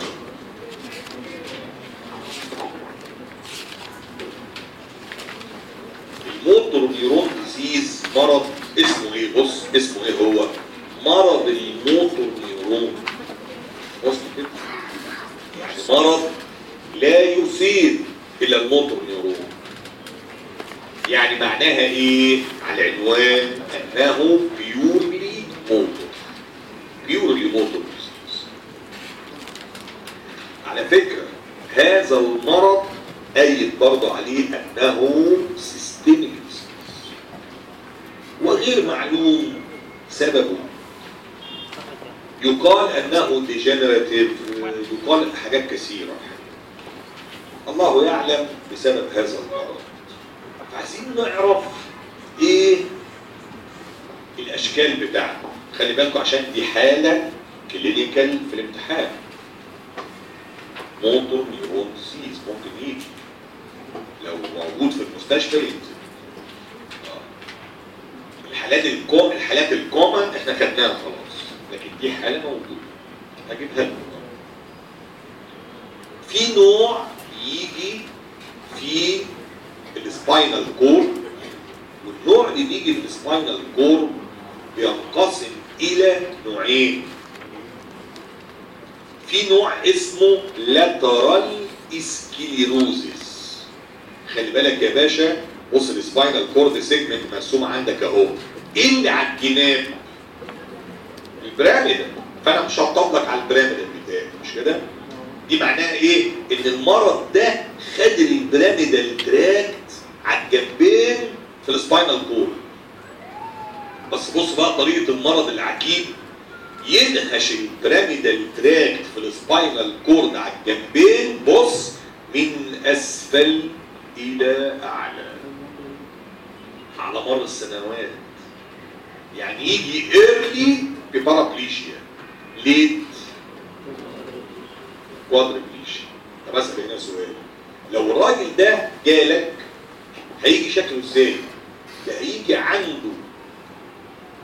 الموتور نيورون ديزيز مرض اسمه ايه بص اسمه ايه هو مرض الموتور نيورون بص كده يعني مرض لا يصيب الا الموتور نيورون يعني معناها ايه على العنوان انه بيورلي موتور بيورلي موتور ديزيز على فكرة هذا المرض أيد برضه عليه أنه سيستميك وغير معلوم سببه يقال أنه ديجنراتيف يقال حاجات كثيرة الله يعلم بسبب هذا المرض عايزين نعرف ايه الاشكال بتاعته خلي بالكم عشان دي حالة كلينيكال في الامتحان موتور نيورون ديزيز ممكن يجي لو موجود في المستشفى ينزل آه. الحالات الكوم الحالات الكومن احنا خدناها خلاص لكن دي حالة موجودة هجيبها لكم في نوع يجي في السباينال كور والنوع اللي بيجي في السباينال كور بينقسم الى نوعين في نوع اسمه لاترال اسكليروزيس خلي بالك يا باشا بص السباينال كورد سيجمنت مرسوم عندك اهو ايه اللي على الجناب البيراميدال فانا مش هطبق لك على البيراميدال بتاعي مش كده دي معناها ايه ان المرض ده خد البيراميدال تراكت على الجنبين في السباينال كورد بس بص بقى طريقه المرض العجيب ينهش البيراميدال تراكت في السباينال كورد على الجنبين بص من اسفل الى اعلى على مر السنوات يعني يجي ايرلي ببارابليشيا ليت كوادربليشيا طب اسال هنا سؤال لو الراجل ده جالك هيجي شكله ازاي؟ ده هيجي عنده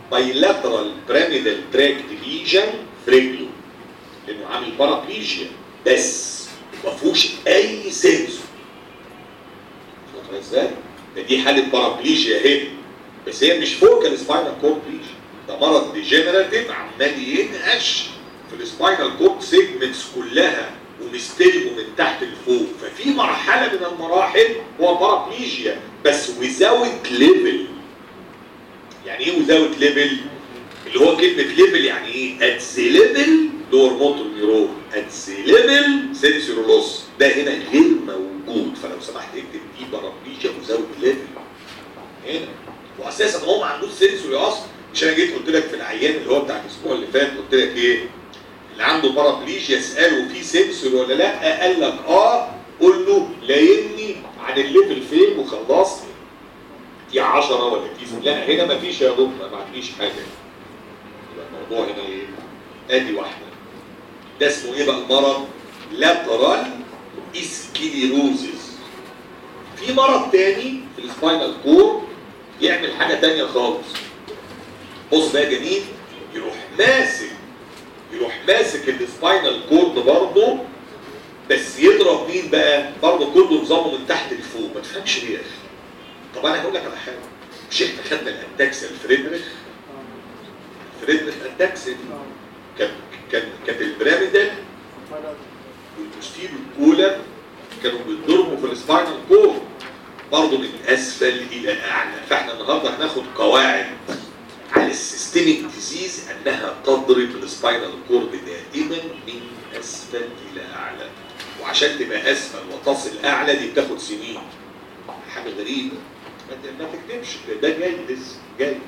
بايلاترال بيراميدال تراكت ليجن في رجله لانه عامل بارابليجيا بس ما فيهوش اي سنسور فاهم ازاي؟ ده دي حاله بارابليجيا اهي بس هي مش فوكال سباينال كورد ليجن ده مرض ديجنراتيف عمال ينقش في السباينال كورد سيجمنتس كلها ومستلمه من تحت لفوق ففي مرحله من المراحل هو بارابليجيا بس وزاوت ليفل يعني ايه وزاوت ليفل؟ اللي هو كلمه ليفل يعني ايه؟ ات ذا ليفل لور موتور نيورون ات ذا ليفل سنسور لوس ده هنا غير موجود فلو سمحت اكتب دي بارابليجيا وزاوت ليفل هنا واساسا هو ما عندوش سنسوري اصلا مش انا جيت قلت لك في العيان اللي هو بتاع الاسبوع اللي فات قلت لك ايه؟ اللي عنده بارابليجيا اساله في سنسور ولا لا؟ قال لك اه قول له لايمني عن الليفل فين وخلصني دي 10 ولا دي لا هنا ما فيش يا دكتور ما عنديش حاجه يبقى الموضوع هنا ايه؟ ادي واحده ده اسمه ايه بقى المرض؟ لاترال اسكليروزز في مرض تاني في السباينال كور يعمل حاجه تانيه خالص بص بقى يا جميل يروح ماسك يروح ماسك السباينال كورد برضه بس يضرب مين بقى؟ برضه كله نظامه من تحت لفوق ما تفهمش ليه يا اخي طب انا هقول لك على حاجه مش احنا خدنا الانتاكسل فريدريخ فريدريخ انتاكسل كان كان كانت البيراميدال والبوستيرو الاولى كانوا بيتضربوا في السباينال كورد برضه من اسفل الى اعلى فاحنا النهارده هناخد قواعد على السيستميك ديزيز انها تضرب السباينال كورد دائما من اسفل الى اعلى وعشان تبقى اسفل وتصل اعلى دي بتاخد سنين حاجه غريبه ما ما تكتبش ده جاي لسه جاي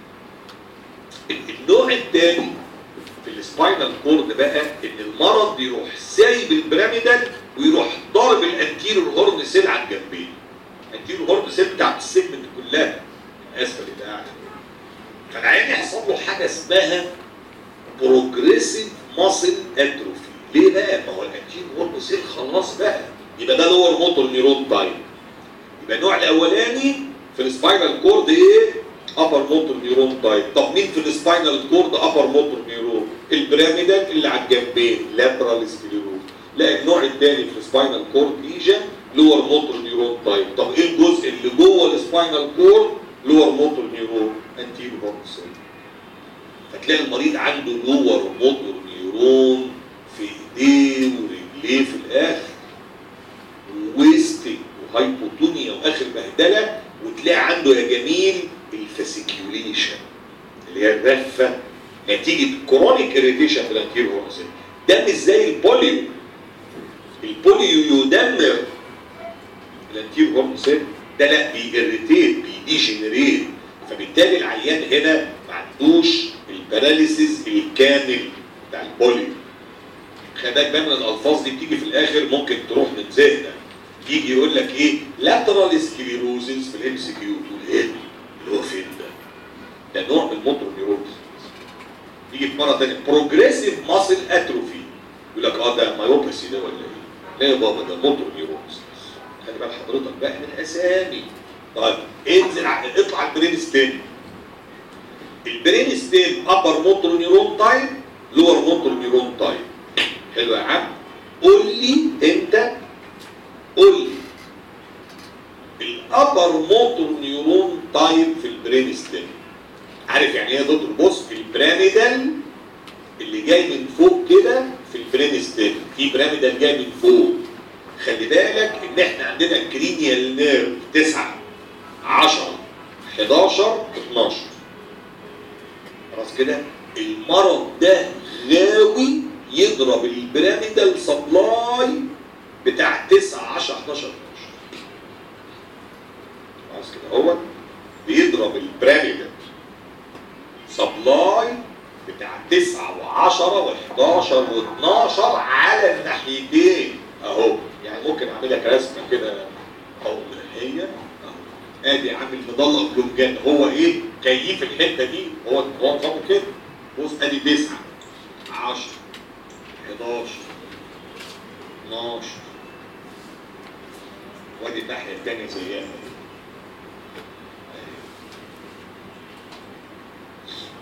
النوع الثاني في السباينال كورد بقى ان المرض بيروح سايب البيراميدال ويروح ضارب الانتيريور هورن سيل على الجنبين الانتيريور هورن سيل بتاعت السيجمنت كلها من اسفل الى اعلى فالعيان يحصل له حاجه اسمها بروجريسيف ماسل اتروفي ليه بقى؟ ما هو الانتيريور هورن سيل خلاص بقى يبقى ده لور موتور نيرون تايب يبقى النوع الاولاني في السباينال كورد ايه؟ ابر موتور نيورون تايب طب مين في السباينال كورد ابر موتور نيورون البيراميدال اللي على الجنبين لاترال سكليروز لا النوع الثاني في السباينال كورد ليجن لور موتور نيورون تايب طب ايه الجزء اللي جوه السباينال كورد لور موتور نيورون انتيرو هورنسل فتلاقي المريض عنده لور موتور نيورون في ايديه ورجليه في الاخر وويستنج وهايبوتونيا واخر بهدله وتلاقي عنده يا جميل الفاسيكيوليشن اللي هي الرفه نتيجه كرونيك اريتيشن في الانتيريور هورنسل ده مش زي البوليو البوليو يدمر الانتيريور هورنسل ده لا بيريتيت بيديجنريت فبالتالي العيان هنا ما عندوش الباراليسيس الكامل بتاع البوليو خلي بالك بقى من الالفاظ دي بتيجي في الاخر ممكن تروح من ذهنك يجي يقول لك ايه لاترال سكليروزز في الام سي كيو تقول ايه اللي هو فين ده؟ ده نوع من الموتور نيوروز يجي في مره ثانيه بروجريسيف ماسل اتروفي يقول لك اه ده مايوباثي ده ولا ايه؟ لا يا بابا ده موتور نيوروز خلي بال حضرتك بقى من الاسامي طيب انزل ع- اطلع البرين ستيم البرين ستيم ابر موتور نيورون تايب لور موتور نيورون تايب حلو يا عم قول لي انت قول لي الابر موتور نيورون تايب في البرين ستيم عارف يعني ايه يا دكتور بص البيراميدال اللي جاي من فوق كده في البرين ستيم في بيراميدال جاي من فوق خلي بالك ان احنا عندنا كرينيال نيرف 9 10 11 12 خلاص كده المرض ده غاوي يضرب البيراميدال سبلاي بتاع 9 10 11 12 خلاص كده هو بيضرب البيراميدال سبلاي بتاع 9 و10 و11 و12 على الناحيتين اهو يعني ممكن اعمل لك رسمه كده اهو هي اهو ادي عامل مضلل جمجان هو ايه كيف الحته دي هو هو نظامه كده بص ادي 9 10 11 12 وادي الناحيه الثانيه زيها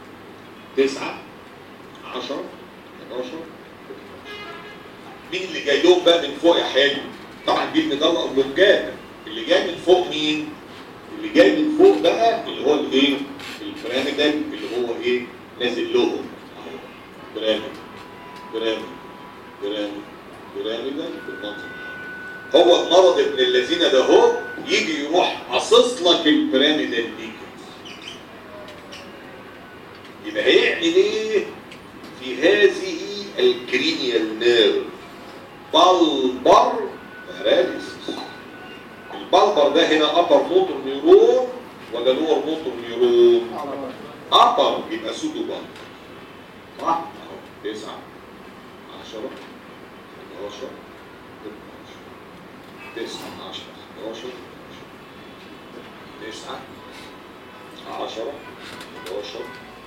تسعة 10 11 مين اللي جاي لهم بقى من فوق يا حلو؟ طبعا دي المجله اوبلونجاتا اللي جاي من فوق مين؟ اللي جاي من فوق بقى اللي هو الايه؟ البيراميدال اللي هو ايه؟ نازل لهم اهو بيراميد بيراميد بيراميد بيراميدال بالمنظر ده. هو المرض ابن الذين ده هو يجي يروح قاصص لك البيراميدال دي يبقى هيعمل ايه في هذه الكرينيال نيرف بالبر باراليسيس البلبر ده هنا ابر موتور نيورون ولا لور موتور نيورون ابر يبقى سودو بلبر صح اهو 9 10 11 12 9 10 11 9 10 11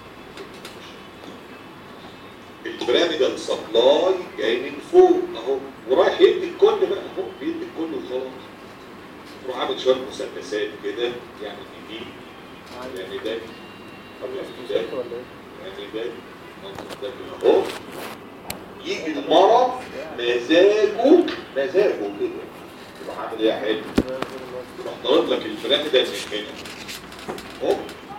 البيراميدال سبلاي جاي من فوق اهو ورايح يدي الكل بقى اهو بيدي الكل وخلاص يروح عامل شويه مسدسات كده يعني دي يعني ده طب يعني ده يعني ده منطق ده كده اهو يجي المرض مزاجه مزاجه كده يروح عامل ايه يا حلو يروح ضارب لك البيراميدال من هنا اهو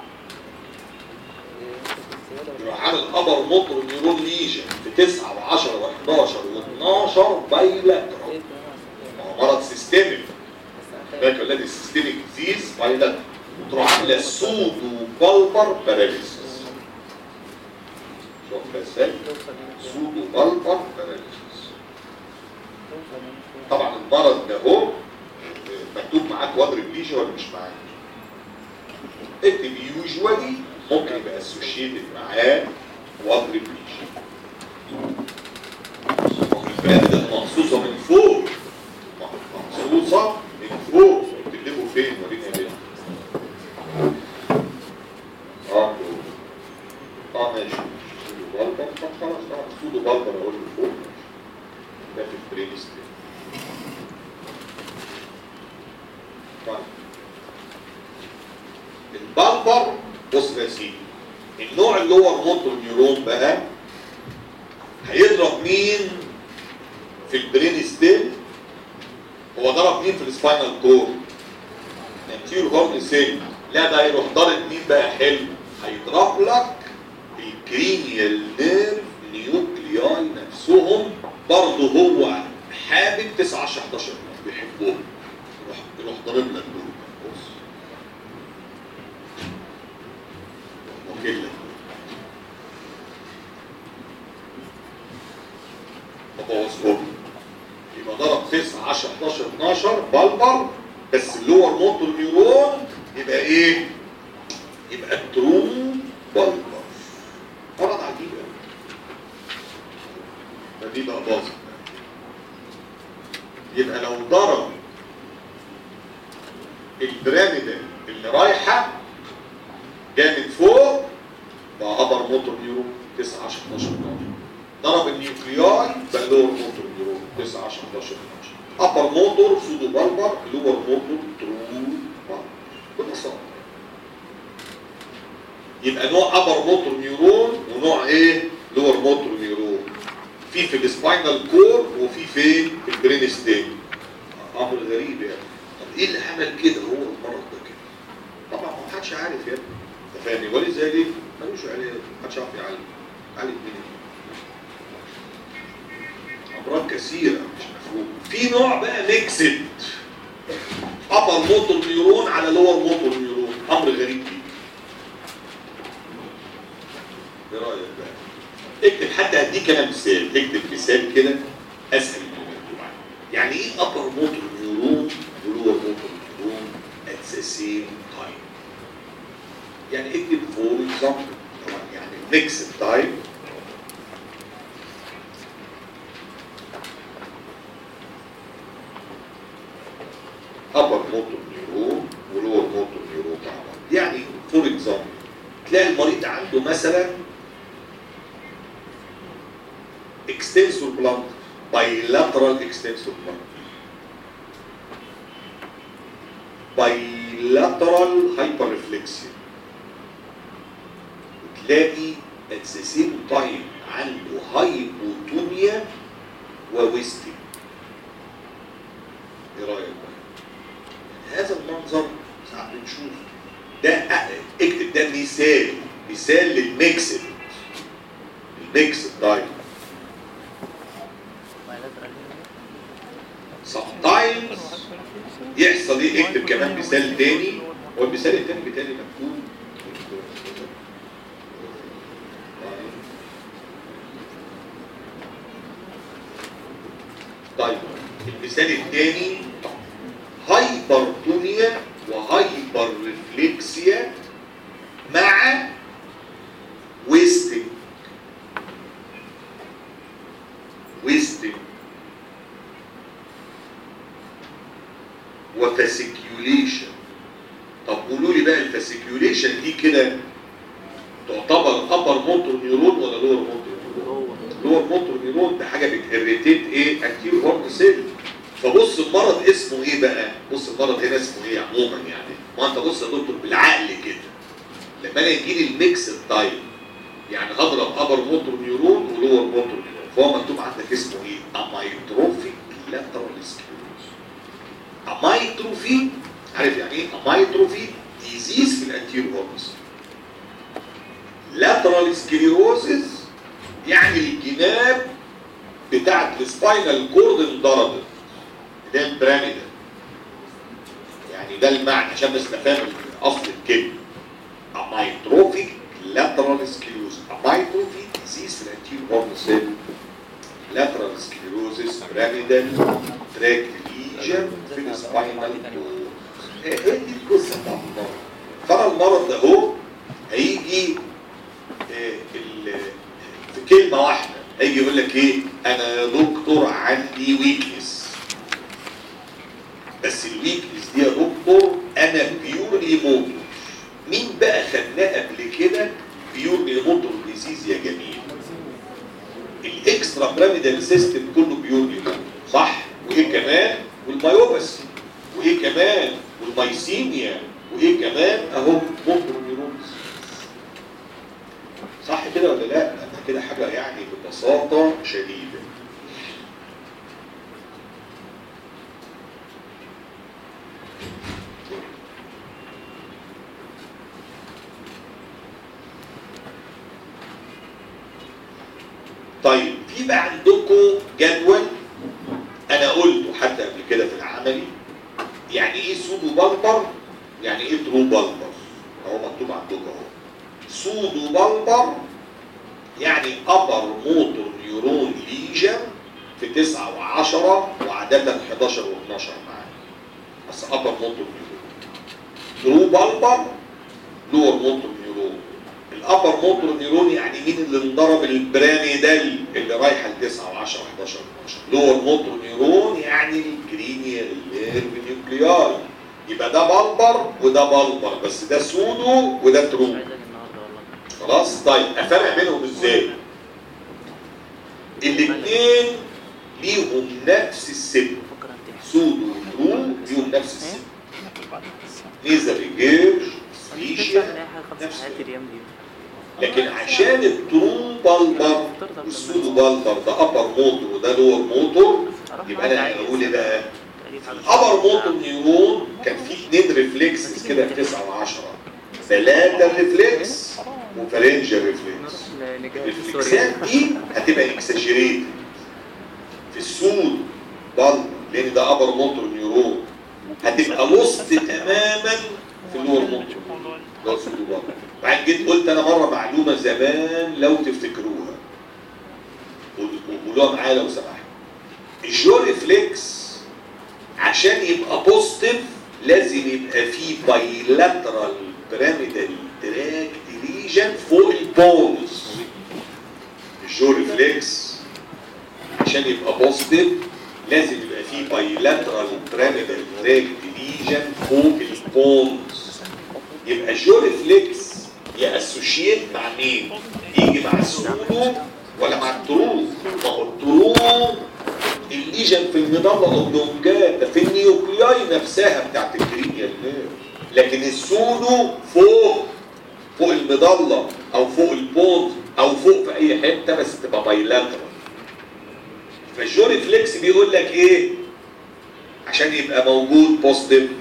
يروح عامل ابر موتور نيورون ليجن في 9 و10 و11 و12 بايلاترال هو مرض سيستميك ذاك الذي سيستميك ديزيز بايلاترال تروح عامله سودو بالبر باراليسيس شوف ازاي سودو بالبر باراليسيس طبعا المرض ده هو مكتوب معاك وادر ليجن ولا مش معاك اكتب يوجوالي ممكن يبقى اسوشيتد معاه وادر بليشن البلاد ده مخصوصه من فوق مخصوصه من فوق بتكتبوا فين ورينا يا بنت اه اه ماشي سودو بالبر طب خلاص طبعا سودو بالبر اقول له فوق ده في البرين ستيم طيب البلبر بص يا سيدي النوع اللي هو الموتور نيورون بقى هيضرب مين في البرين ستيم هو ضرب مين في السباينال كورد انتير هورن سيل لا ده هيروح ضارب مين بقى حلو هيضرب لك الكرينيال نيرف نيوكلياي نفسهم برضه هو حابب 9 10 11 بيحبهم يروح يروح ضارب لك دول بص وكلة تبوظهم يبقى ضرب 9 10 11 12 بلبر بس اللور موتور نيورون يبقى ايه؟ يبقى الترو بلبر مرض عجيب قوي فدي بقى باظت يبقى لو ضرب البيراميدال اللي رايحه جامد فوق بقى ابر موتور نيورون 9 10 11 12 ضرب النيوكلياي بقى لور موتور نيورون 9 10 11 12 ابر موتور سودو بالبر لور موتور ترو بالبر ببساطه يبقى نوع ابر موتور نيورون ونوع ايه لور موتور نيورون في في السباينال كور وفي فين في البرين ستيم امر غريب يعني طب ايه اللي عمل كده هو المرض ده كده طبعا ما حدش عارف يا ابني انت فاهمني ولذلك ملوش علاج محدش يعرف يعالج عالج مين امراض كثيره مش مفهوم في نوع بقى ميكسد ابر موتور نيورون على لور موتور نيورون امر غريب جدا ايه رايك بقى اكتب حتى هديك انا مثال اكتب مثال كده اسهل من المكتوب عندي. يعني ايه ابر موتور نيورون ولور موتور نيورون at the same time يعني اكتب فور اكزامبل طبعا يعني ميكس تايم ابر موتور نيورون ولور موتور نيورون مع بعض يعني فور اكزامبل تلاقي المريض عنده مثلا اكستنسور بلانت بايلاترال اكستنسور بلانت بايلاترال هايبر ريفلكسيا وتلاقي at the same time عنده هايبوتونيا وويستنج ايه رايك بقى؟ هذا المنظر ساعات بنشوف ده أ- اكتب ده مثال مثال للميكسد الميكسد دايت sometimes يحصل ايه اكتب كمان مثال تاني والمثال التاني بالتالي مكتوب طيب المثال الثاني هايبرتونيا وهايبر ريفلكسيا مع ويستنج ويستنج وفاسيكيوليشن طب قولوا لي بقى الفاسيكيوليشن دي كده تعتبر ابر موتور نيورون ولا لور موتور نيورون؟ لور موتور نيورون ده حاجه بتهريتيت ايه؟ انتيرو هورن سيل فبص المرض اسمه ايه بقى؟ بص المرض هنا اسمه ايه عموما يعني؟ ما انت بص يا دكتور بالعقل كده لما انا يجي لي الميكس تايب يعني هضرب ابر موتور نيورون ولور موتور نيورون فهو مكتوب عندك اسمه ايه؟ امايتروفيك لاترال سكليروز امايتروفي عارف يعني ايه؟ امايتروفي ديزيز في الانتيرو هورن لاترال سكليروزز يعني الجناب بتاعت السباينال كورد انضربت ده البيراميدال يعني ده المعنى عشان بس نفهم اصل الكلمه امايتروفيك لاترال سكليروز امايتروفي ديزيز في الانتيرو هورن سيل لاترال سكليروزس بيراميدال تراك ليجن في السباينال كورد هي دي القصه بتاعت المرض فانا المرض ده هو هيجي آه، ال- في كلمة واحدة هيجي يقول لك ايه انا يا دكتور عندي ويكنس بس الويكنس دي يا دكتور انا بيورلي موتور مين بقى خدناه قبل كده بيورلي موتور ديزيز يا جميل الاكسترا بيراميدال سيستم كله بيورلي موتور صح وايه كمان والمايوباثي وايه كمان والمايسيميا وايه كمان اهو موتور نيورونز صح كده ولا لا؟ ده كده حاجة يعني ببساطة شديدة. طيب في بقى عندكم جدول انا قلته حتى قبل كده في العملي يعني ايه سودو بالبر يعني ايه ترو بالبر اهو مكتوب عندكم اهو سودو بالبر يعني ابر موتور نيورون ليجن في 9 و10 وعادة 11 و12 معاه بس ابر موتور نيورون ترو بالبر لور موتور نيورون الابر موتور نيورون يعني مين اللي انضرب البراميدال اللي رايحه ل 9 و10 و11 و12 لور موتور نيورون يعني الكرينيال نيرف نيوكلياي يبقى ده بالبر وده بالبر بس ده سودو وده ترو عايزك النهارده والله خلاص طيب افرق بينهم ازاي الاثنين ليهم نفس السن بفكر امتحن سودو وترو ليهم نفس السن نيزل جيرج مش سبيشيا بعمل اي حاجه خالص نفس في حياتي الايام دي لكن عشان الترو بالبر والسودو بالبر ده ابر موتور وده لور موتور يبقى انا هقول ايه بقى الابر موتور نيورون كان فيه اثنين ريفلكسز كده في 9 و10 ثلاثه ريفلكس وفرنجر ريفلكس الفلكسات دي هتبقى اكسجريت في السود ضل لان ده ابر موتور نيورون هتبقى وسط تماما في اللور موتور ده السود ضل بعدين جيت قلت انا مره معلومه زمان لو تفتكروها قولوها معايا لو سمحت الجو ريفلكس عشان يبقى بوزيتيف لازم يبقى فيه بايلاترال بيراميدال تراك ليجن فوق البونز الجو ريفلكس عشان يبقى بوزيتيف لازم يبقى فيه بايلاترال بيراميدال تراك ليجن فوق البونز يبقى الجو ريفلكس ياسوشيت مع مين؟ يجي مع السودو ولا مع الترو؟ ما هو الترو الليجن في المظله اوبلونجات ده في النيوكلياي نفسها بتاعت الكرينيال نيرف لكن السودو فوق فوق المظله او فوق البونز او فوق في اي حته بس تبقى بايلاترال فالجوري فليكس بيقول لك ايه عشان يبقى موجود بوزيتيف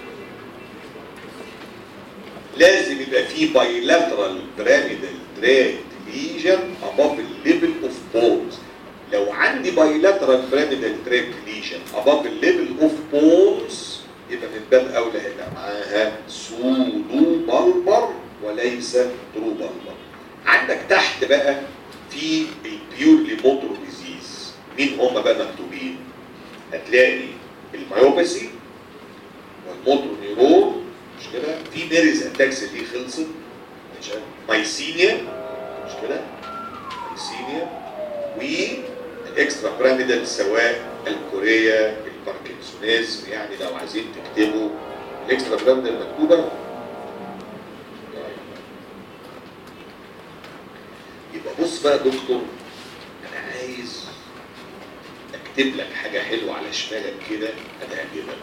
لازم يبقى فيه بايلاترال بيراميدال دراج ليجن above الليفل اوف بونز لو عندي بايلاترال بيراميدال دراج ليجن above الليفل اوف بونز يبقى من باب اولى هيبقى معاها سودو بالبر وليس ترو بالبر عندك تحت بقى في البيورلي موتور ديزيز مين هم بقى مكتوبين هتلاقي الميوباثي والموتور نيرون مش كده في ميريز اتاكس دي خلصت مش عارف. مايسينيا مش كده مايسينيا والاكسترا بيراميدال سواء الكوريا الباركنسونيزم يعني لو عايزين تكتبوا الاكسترا بيراميدال مكتوبه يبقى بص بقى يا دكتور انا عايز اكتب لك حاجه حلوه على شمالك كده هتعجبك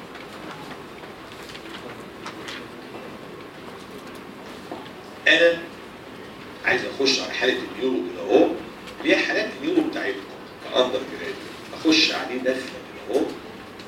انا عايز اخش على حاله النيورو كده اهو اللي هي حالات النيورو بتاعتكم كاندر جراد اخش عليه داخله كده اهو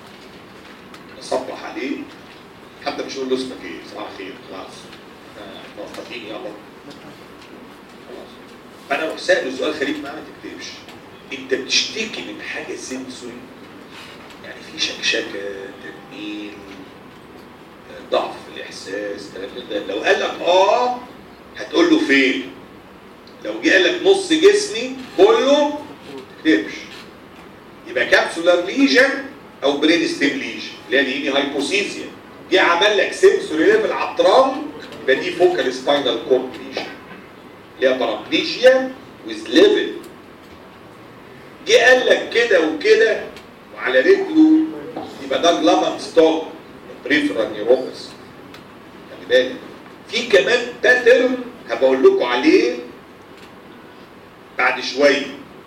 اصبح عليه حتى مش اقول له اسمك ايه صباح الخير خلاص آه، موفقين يلا خلاص فانا اروح سائله سؤال خليك معاه ما تكتبش انت بتشتكي من حاجه سنسوري يعني في شكشكه تنميل ضعف في الاحساس كلام من ده لو قال لك اه هتقول له فين لو جه قال لك نص جسمي كله ما تكتبش يبقى كابسولار ليجن او برين ستيم ليجن اللي هي الهيني هايبوسيزيا جه عمل لك سنسوري ليفل على الترام يبقى دي فوكال سباينال كورد ليجن اللي هي بارابليجيا ويز ليفل جه قال لك كده وكده وعلى رجله يبقى ده جلامم ستوب بريفرال نيوروباث خلي بالك في كمان باترن هبقول لكم عليه بعد شويه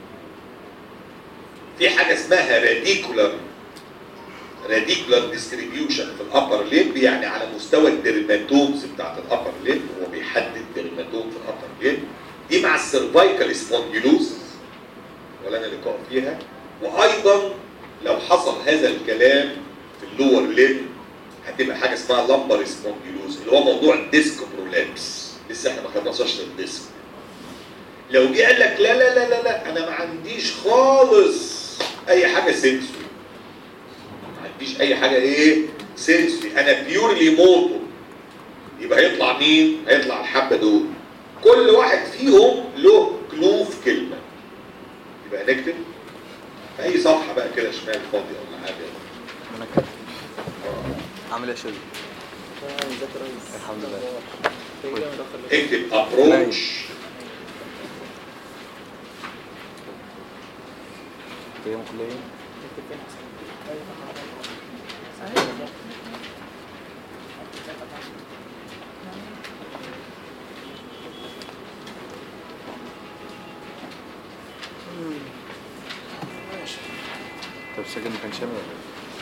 في حاجه اسمها راديكولار راديكولار ديستريبيوشن في الابر ليب يعني على مستوى الدرماتومز بتاعت الابر ليب هو بيحدد درماتوم في الابر ليب دي مع السيرفايكال سبونديلوز ولا انا لقاء فيها وايضا لو حصل هذا الكلام في اللور ليب هتبقى حاجه اسمها لمبر سبونديلوز اللي هو موضوع الديسك برولابس لسه احنا ما خلصناش الديسك لو جه قال لك لا لا لا لا لا انا ما عنديش خالص اي حاجه سنسوري ما عنديش اي حاجه ايه سنسوري انا بيورلي موتور يبقى هيطلع مين هيطلع الحبه دول كل واحد فيهم له كلو في كلمه يبقى نكتب في اي صفحه بقى كده شمال فاضي ولا حاجه انا كده عامل ايه يا شباب الحمد لله اكتب ابروتش في يوم كلية طب السجن ما كانش شامل ولا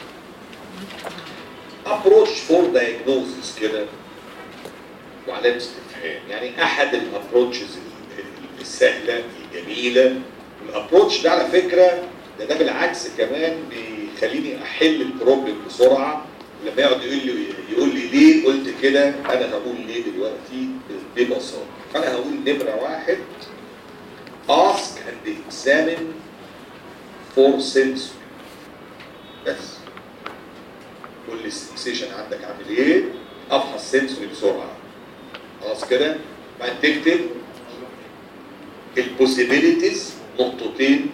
ايه؟ ابروتش فور دايجنوزس كده وعلامه استفهام يعني احد الابروتشز السهله الجميله والابروتش ده على فكره ده ده بالعكس كمان بيخليني احل البروبلم بسرعه لما يقعد يقول لي يقول لي ليه قلت كده انا هقول ليه دلوقتي ببساطه فانا هقول نمره واحد ask and examine for sensory بس كل السنسيشن عندك عامل ايه افحص سنسوري بسرعه خلاص كده بعد تكتب البوسيبيليتيز نقطتين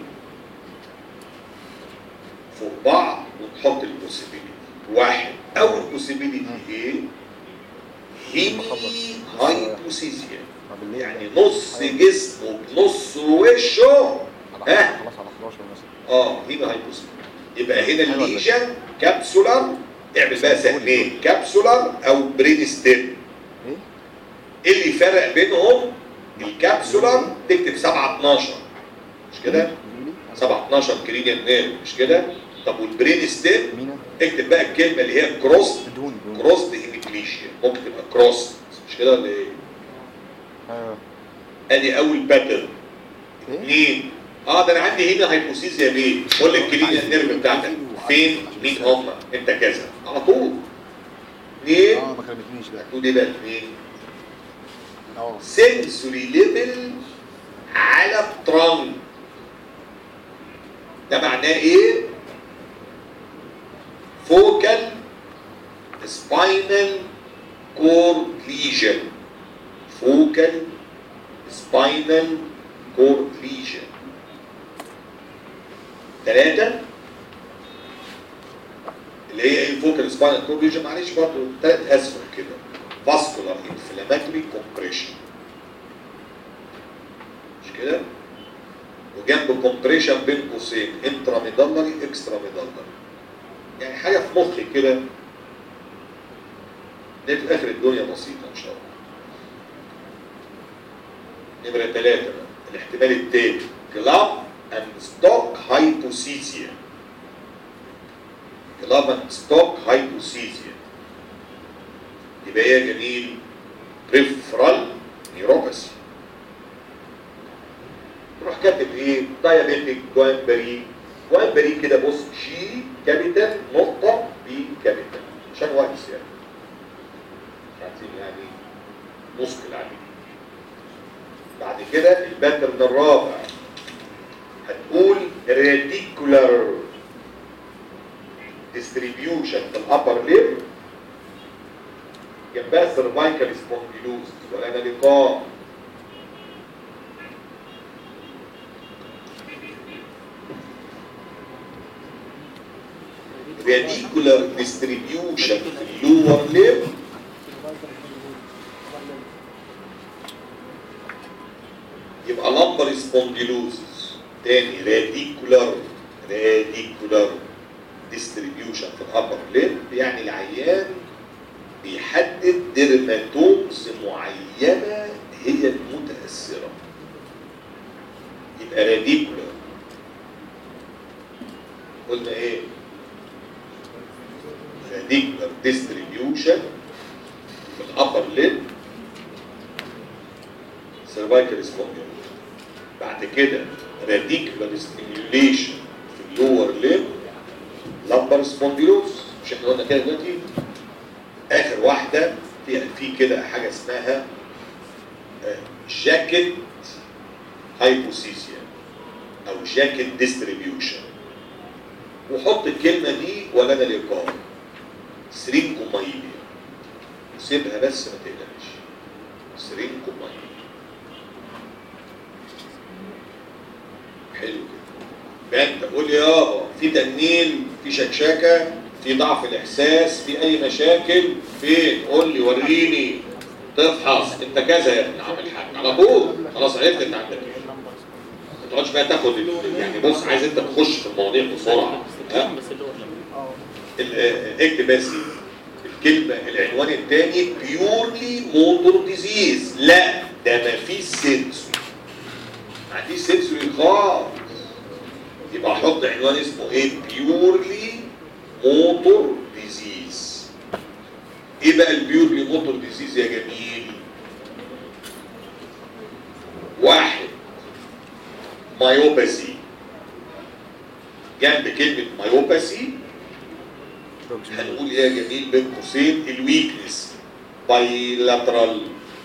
فوق بعض وتحط البوسيبيليتي واحد اول بوسيبيليتي ايه هيمي هايبوسيزيا ما بالليل يعني نص جسمه بنص وشه على- ها خلاص على 11 مثلا اه هنا هايبوسيل يبقى هنا الليجن كابسولار اعمل بقى سهمين كابسولار او برين ستيم ايه؟ ايه اللي فرق بينهم الكابسولار تكتب 7 12 مش كده ميلي 7 12 كرينيال نيرف مش كده طب والبرين ستيم مينا اكتب بقى الكلمه اللي هي كروس دون دون كروس هيميبليشيا ممكن تبقى كروس مش كده ولا ايه ايوه ادي اول باترن ايه؟ اثنين اه ده انا عندي هنا هايبوسيزيا بيه قول لي الكلينيا النيرف بتاعتك فين مين هم انت كذا على طول اثنين اه ما كلمتنيش بقى تقول ايه بقى اثنين اه سنسوري ليفل على الترانك ده معناه ايه فوكال سباينال كورد ليجن فوكال سباينال كورد ليجن ثلاثة اللي هي ايه الفوكال سباينال كورد ليجن معلش برضه ثلاث اسهم كده فاسكولار انفلاماتوري كومبريشن مش كده وجنب كومبريشن بين قوسين انترا ميدالري اكسترا ميدالري يعني حاجه في مخي كده دي في اخر الدنيا بسيطه ان شاء الله نمره ثلاثه بقى الاحتمال التاني كلاب اند ستوك هايبوسيزيا كلاب اند ستوك هايبوسيزيا يبقى ايه يا جميل بريفرال نيوروباثي تروح كاتب ايه دايابيتيك جوانبري جوانبري كده بص جي كابيتال نقطة بي كابيتال عشان واقف يعني مش عايزين يعني نسكل عليه بعد كده الباترن الرابع هتقول راديكولار ديستريبيوشن في الابر ليب جنبها سيرفايكال سبونديلوز ولا انا لقاء radicular distribution في اللور ليب يبقى لمبر سبونديلوزز تاني راديكولار راديكولار ديستريبيوشن في الابر ليب يعني العيان بيحدد ديرماتومز معينه هي المتاثره يبقى راديكولار قلنا ايه radicular distribution في الأبر ليب cervical spondylosis بعد كده radicular stimulation في اللور ليب lumbar spondylosis مش احنا قلنا كده دلوقتي آخر واحدة في في كده حاجة اسمها جاكيت هايبوسيسيا أو جاكيت ديستريبيوشن وحط الكلمة دي ولا أنا لقاء سرينكومايليا سيبها بس ما تقلقش سرينكومايليا حلو كده بقى انت قول لي يابا في تنين في شكشكه في ضعف الاحساس في اي مشاكل فين قول لي وريني تفحص انت كذا يا ابن عم الحاج على طول خلاص عرفت انت عندك ايه ما تقعدش بقى تاخد ال- يعني بص عايز انت تخش في المواضيع بسرعه ها بس اللي هو لما ال- آه، اكتب بس الكلمة العنوان الثاني بيورلي موتور ديزيز لا ده ما فيش سنسوري ما فيش سنسوري خالص يبقى احط عنوان اسمه ايه بيورلي موتور ديزيز ايه بقى البيورلي موتور ديزيز يا جميل واحد مايوباسي جنب كلمة مايوباسي هنقول ايه يا جميل بين قوسين الويكنس بايلاترال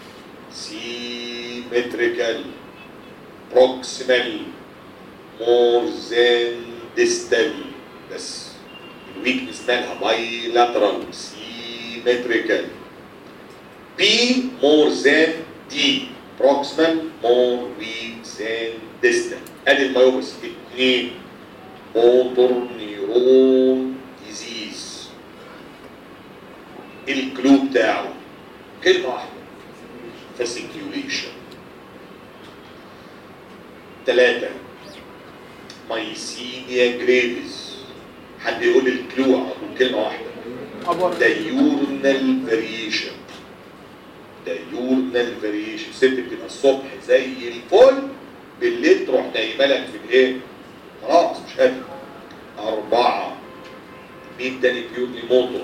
سيمتريكال بروكسيمال مور ذان ديستال بس الويكنس مالها بايلاترال سيمتريكال بي مور ذان دي بروكسيمال مور ويك ذان ديستال ادي المايوبس اثنين موتور نيرون ديزيز الكلو بتاعه كلمة واحدة فاسيكيوليشن ثلاثة مايسينيا جريفز حد يقول لي الكلو على طول كلمة واحدة ديورنال فاريشن ديورنال فاريشن ست بتبقى الصبح زي الفل بالليل تروح نايمه لك في الايه؟ خلاص مش قادر أربعة مين تاني بيورلي موتور؟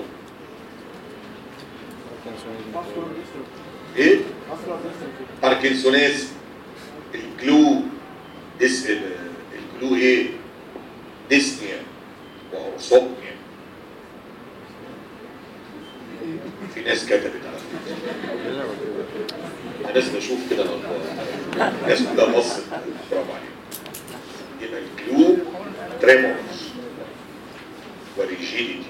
ايه باركنسونيزم الكلو ديس الجلو ايه ديسنيا وارثوبنيا في ناس كتبت على فكره انا لازم اشوف كده الاخبار الناس كلها بصت برافو عليك يبقى الجلو تريمورز وريجيديتي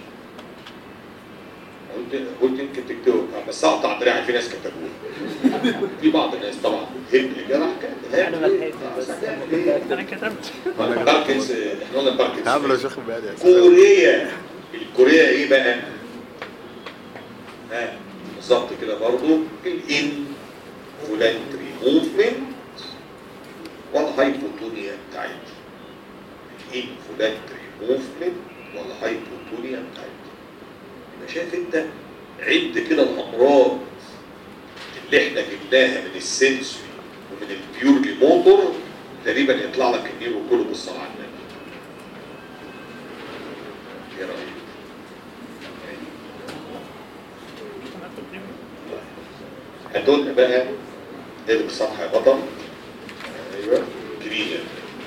قلت قلت يمكن تكتبوا بس اقطع دراعي في ناس كتبوها في بعض الناس طبعا هبل جرح كده انا ما لحقتش بس انا كتبت باركنس احنا قلنا باركنس عامل يا شيخ بقى يا سلام كوريا الكوريا ايه بقى؟ ها بالظبط كده برضو الان فولانتري موفمنت والهايبوتونيا بتاعتها الان فولانتري موفمنت والهايبوتونيا بتاعتها يبقى شايف انت عد كده الامراض اللي احنا جبناها من السنسوري ومن البيورلي موتور تقريبا يطلع لك النيرو كله بالصلاه على النبي ايه رايك؟ هاتوا لنا بقى اقلب الصفحه يا بطل ايوه جرينيا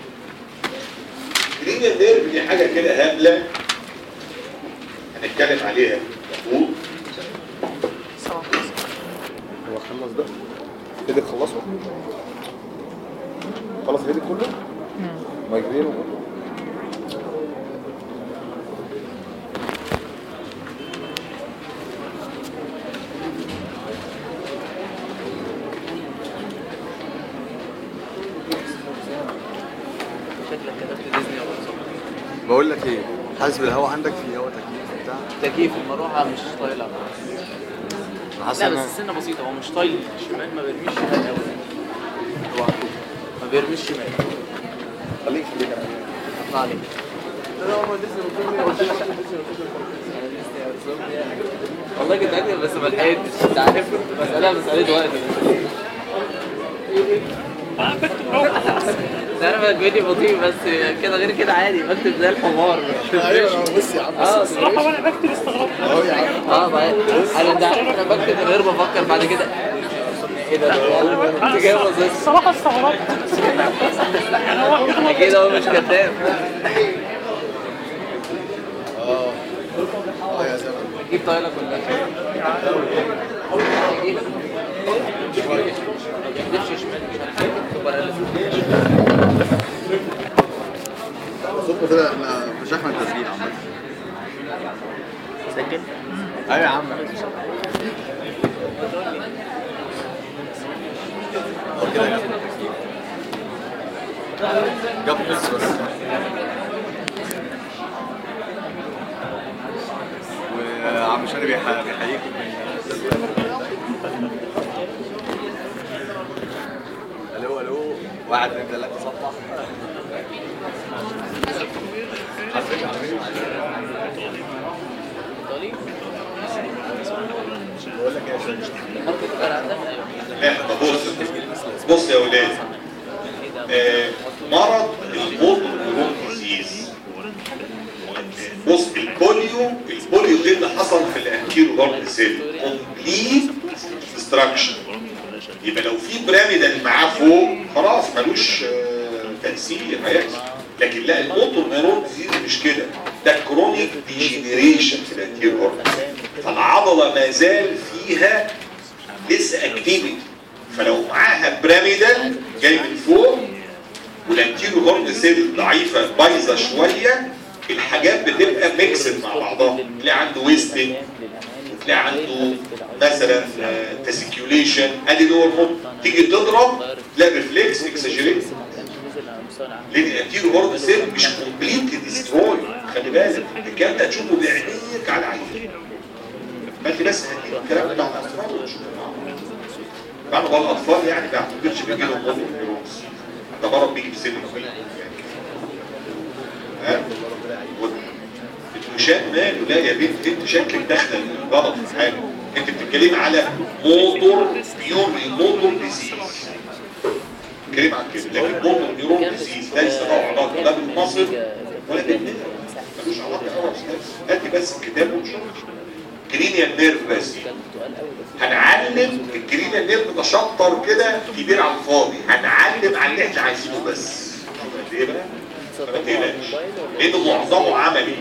جرينيا نيرف دي حاجه كده هبله هنتكلم عليها مفروض هو خلص ده هدي خلصه خلص هدي كله مايجرين وكله شكلك كتبت ديزني ولا بقول لك ايه حاسس بالهواء عندك في هواء تكييف بتاع تكييف المروحه مش طايله انا حاسس لا ان بس السنه بسيطه هو مش طايل الشمال ما بيرميش شمال قوي هو ما بيرميش شمال خليك خليك اطلع عليك والله كنت اكتب بس ما لحقتش انت عارف مساله مساله وقت انا بكتب روح ده انا بجيبني بطيء بس كده غير كده عادي بكتب زي الحمار ايوه بص يا عم اه الصراحه وانا بكتب استغربت اهو يا عم اه بعد انا ده انا بكتب من غير ما افكر بعد كده ايه ده انا انت جاي وظيفه الصراحه استغربت يعني هو كده اكيد هو مش كذاب اه اه يا زلمه جيب طايله كلها جيب. ما بيحدفش شمال مش عارف ايه سوبر ألف. صدق كده احنا مش احنا التسجيل عامة سجل ايوه يا عم هو كده جاب جاب بس بس وعم شاري بيح- بيحييكم الو الو واحد اثنين ثلاثة صفح عارفين عارفين طالي بقول لك ايه يا شيخ خط الكار عندك ايوه لا بص بص يا ولاد آه، مرض الموت نيورون ديزيز بص البوليو البوليو ايه اللي حصل في الانتيرو هارت سيل كومبليت ديستراكشن يبقى لو في بيراميدال معاه فوق خلاص ملوش آه، تاثير هيحصل لكن لا الموتور نيورون ديزيز مش كده ده كرونيك ديجينيريشن في الانتيرو هارت فالعضله ما زال فيها لسه اكتيفيتي فلو معاها بيراميدال جاي من فوق والانتيرو هورن سيل ضعيفه بايظه شويه الحاجات بتبقى ميكسد مع بعضها تلاقي عنده ويستنج وتلاقي عنده مثلا تسيكيوليشن ادي اللي هو الهرمون تيجي تضرب تلاقي ريفلكس اكسجريت ما كانش نزل على مستوى العالم لان الانتيرو هورن سيل مش كومبليتلي ديستروي خلي بالك الكلام ده هتشوفه بعينيك على عينيك فانت بس هتجيب الكلام ده مع الاطفال وتشوفه معاهم بعد بقى الاطفال يعني ما بعتبرش بيجي لهم موت نيورونز ده مرض بيجي في سن كبير ها التوشان ماله لا يا بنت انت شكلك داخله غلط في حاجه انت بتتكلمي على موتور بيورلي موتور ديزيز بتتكلمي عن كده لكن موتور نيورون ديزيز ليس له علاقه لا بالمصل ولا بالنيرف ملوش علاقه قوي هاتي بس الكتاب ونشوف كرينيال نيرف بس هنعلم الكرينيال نيرف ده شطر كده كبير على الفاضي هنعلم على اللي احنا عايزينه بس فما تقلقش لانه معظمه عملي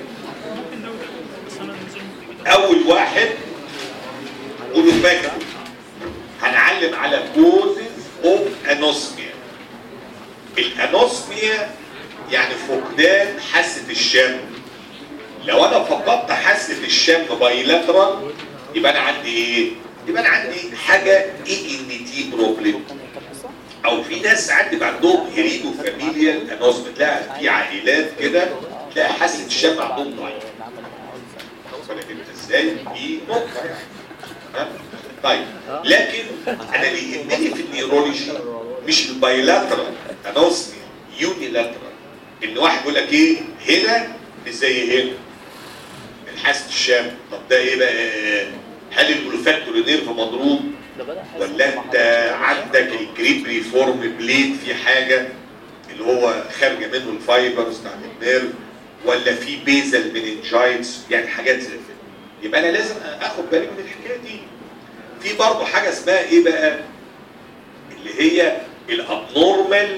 اول واحد قولوا فاكر هنعلم على causes of anosmia الانوسميا يعني فقدان حاسه الشم لو انا فقدت حاسه الشم بايلاترال يبقى انا عندي ايه يبقى انا عندي حاجه اي ان تي بروبلم او في ناس ساعات بيبقى عندهم هيريدو فاميليال انوسميا تلاقي في عائلات كده تلاقي حاسه الشم عندهم ضعيف واخد بالك انت ازاي دي نقطه يعني ها؟ طيب لكن انا اللي يهمني في النيورولوجي مش البايلاترال انوسميا يونيلاترال ان واحد يقول لك ايه هنا مش زي هنا الحاسه الشم طب ده ايه بقى هل الاولفاكتوري نيرف مضروب ولا انت عندك الجريب ريفورم بليد في حاجه اللي هو خارجه منه الفايبرز بتاعت النيرف ولا في بيزل مننجايتس يعني حاجات زي كده يبقى انا لازم اخد بالي من الحكايه دي في برضه حاجه اسمها ايه بقى اللي هي الابنورمال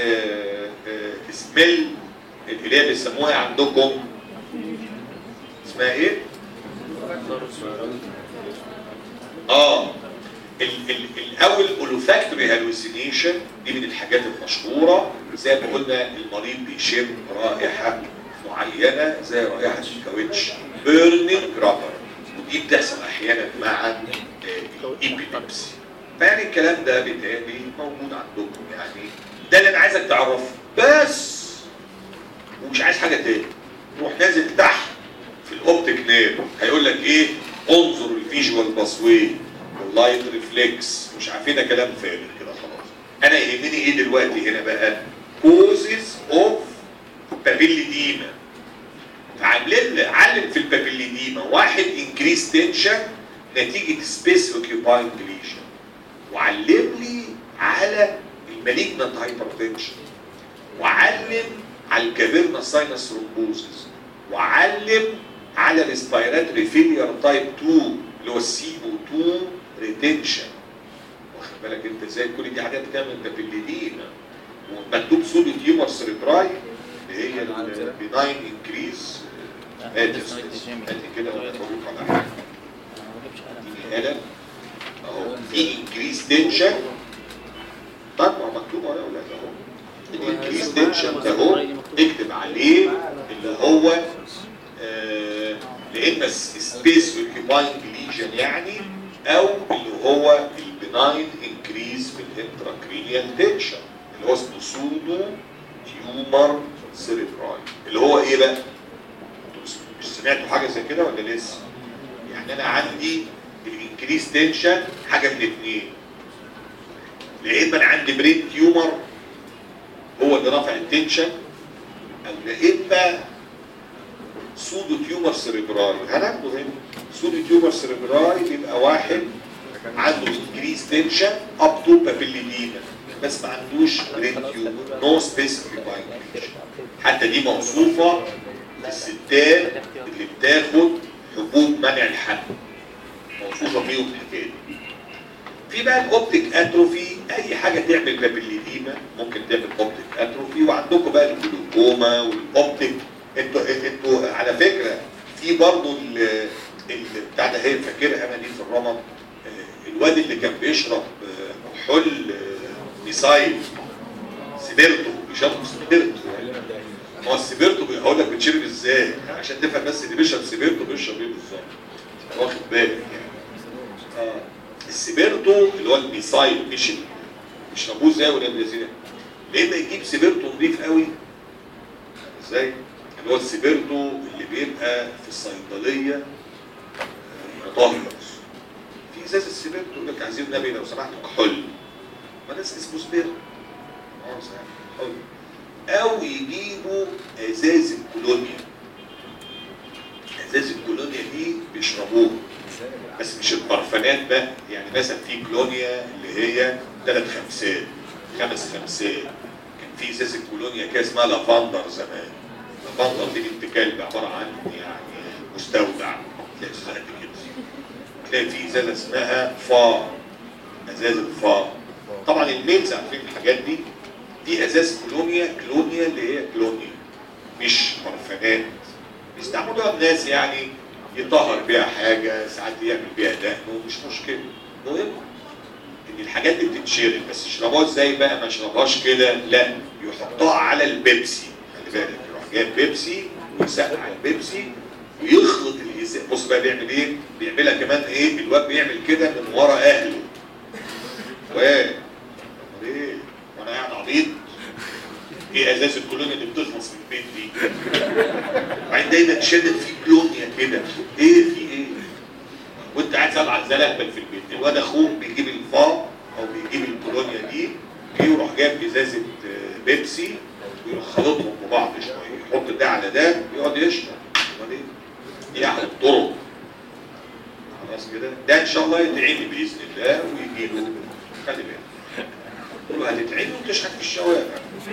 سميل اللي هي بيسموها عندكم اسمها ايه؟ اه ال ال الاول اولوفاكتوري هالوسينيشن دي من الحاجات المشهوره زي ما قلنا المريض بيشم رائحه معينه زي رائحه الكاوتش بيرنينج رابر ودي بتحصل احيانا مع الايبيليبسي فيعني الكلام ده بالتالي موجود عندكم يعني ده اللي انا عايزك تعرفه بس ومش عايز حاجه تاني روح نازل تحت في الاوبتيك نير هيقول لك ايه انظر الفيجوال باسوي واللايت ريفلكس مش عارفين ده كلام فارغ كده خلاص انا يهمني ايه دلوقتي هنا بقى كوزز اوف بابيليديما فعاملين علم في البابيليديما واحد انكريس تنشن نتيجه سبيس اوكيوباينج ليجن وعلم لي على المالجنت هايبرتنشن وعلم على الكافيرنا ساينس ثرومبوزس وعلم على الريسبيراتوري فيلير تايب 2 اللي هو السيبو 2 ريتنشن واخد بالك انت ازاي كل دي حاجات بتعمل تابليدين ومكتوب سودو تيومر سيريبراي اللي هي البيناين انكريز ادي كده وانا بقول على حاجه دي قلم اهو في انكريز تنشن طب ما هو مكتوب اهو ولا اهو الانكريز تنشن ده اهو اكتب عليه اللي هو آه يا اما سبيس اوكيباينج ليجن يعني او اللي هو البناين انكريز في الانتراكرينيال تنشن اللي هو اسمه سودو تيومر سيريبراي اللي هو ايه بقى؟ انتوا مش سمعتوا حاجه زي كده ولا لسه؟ يعني انا عندي الانكريز تنشن حاجه من اثنين يا اما انا عندي برين تيومر هو اللي رافع التنشن او يا اما سودو تيومر سيريبراي هناخده هنا سودو تيومر سيريبراي بيبقى واحد عنده انكريز تنشن اب تو بابيليدينا بس ما عندوش برين تيومر نو سبيسيفيك حتى دي موصوفه للستات اللي بتاخد حبوب منع الحمل موصوفه فيهم الحكايه دي في بقى الاوبتيك اتروفي اي حاجه تعمل بابيليديما ممكن تعمل اوبتيك اتروفي وعندكم بقى الجلوكوما والاوبتيك انتوا انتوا على فكره في برضه بتاع ده هي فاكرها انا دي في الرمض الواد اللي كان بيشرب كحول ميسايل سيبرتو بيشرب سيبرتو ما هو السيبرتو هقول لك بتشرب ازاي عشان تفهم بس اللي بيشرب سيبرتو بيشرب ايه بالظبط واخد بالك يعني اه السيبرتو اللي هو الميسايل مش بيشربوه ازاي ولا الذين ليه ما يجيب سيبرتو نضيف قوي ازاي اللي هو السيبرتو اللي بيبقى في الصيدليه مطهر في ازاز السيبرتو يقول لك عايزين النبي لو سمحتوا كحول ما ناس اسمه سبيرتو اه حلو او يجيبوا ازاز الكولونيا ازاز الكولونيا دي بيشربوها بس مش البرفانات بقى يعني مثلا في كولونيا اللي هي ثلاث خمسات خمس خمسات كان في ازاز الكولونيا كده اسمها لافندر زمان لافندر دي بنت كلب عباره عن يعني مستودع تلاقي ازازه قد كده تلاقي في ازازه اسمها فار ازاز الفار طبعا الميلز عارفين الحاجات دي دي ازاز كلونيا كلونيا اللي هي كلونيا مش برفانات بيستعملوها الناس يعني يطهر بيها حاجه ساعات يعمل بيها دهن ومش مشكله المهم ان الحاجات دي بتتشرب بس يشربوها ازاي بقى ما يشربهاش كده لا يحطها على البيبسي خلي بالك يروح جايب بيبسي ويسقع البيبسي ويخلط الازاز بص بقى بيعمل ايه بيعملها كمان ايه الواد بيعمل كده من ورا اهله واد طب ايه وانا قاعد عبيط ايه ازاز الكولونيا اللي بتخلص في البيت دي وبعدين دايما شادد فيه كلونيا كده ايه في ايه وانت قاعد زلع زلهبل في البيت الواد اخوك بيجيب الفا او بيجيب الكولونيا دي يروح جايب ازازه آه، بيبسي ويروح خلطهم ببعض شويه يحط ده على ده يقعد يشرب امال ايه يعمل الطرق خلاص كده ده ان شاء الله يتعمل باذن الله ويجي له خلي بالك قول له هتتعمل وتشحت في الشوارع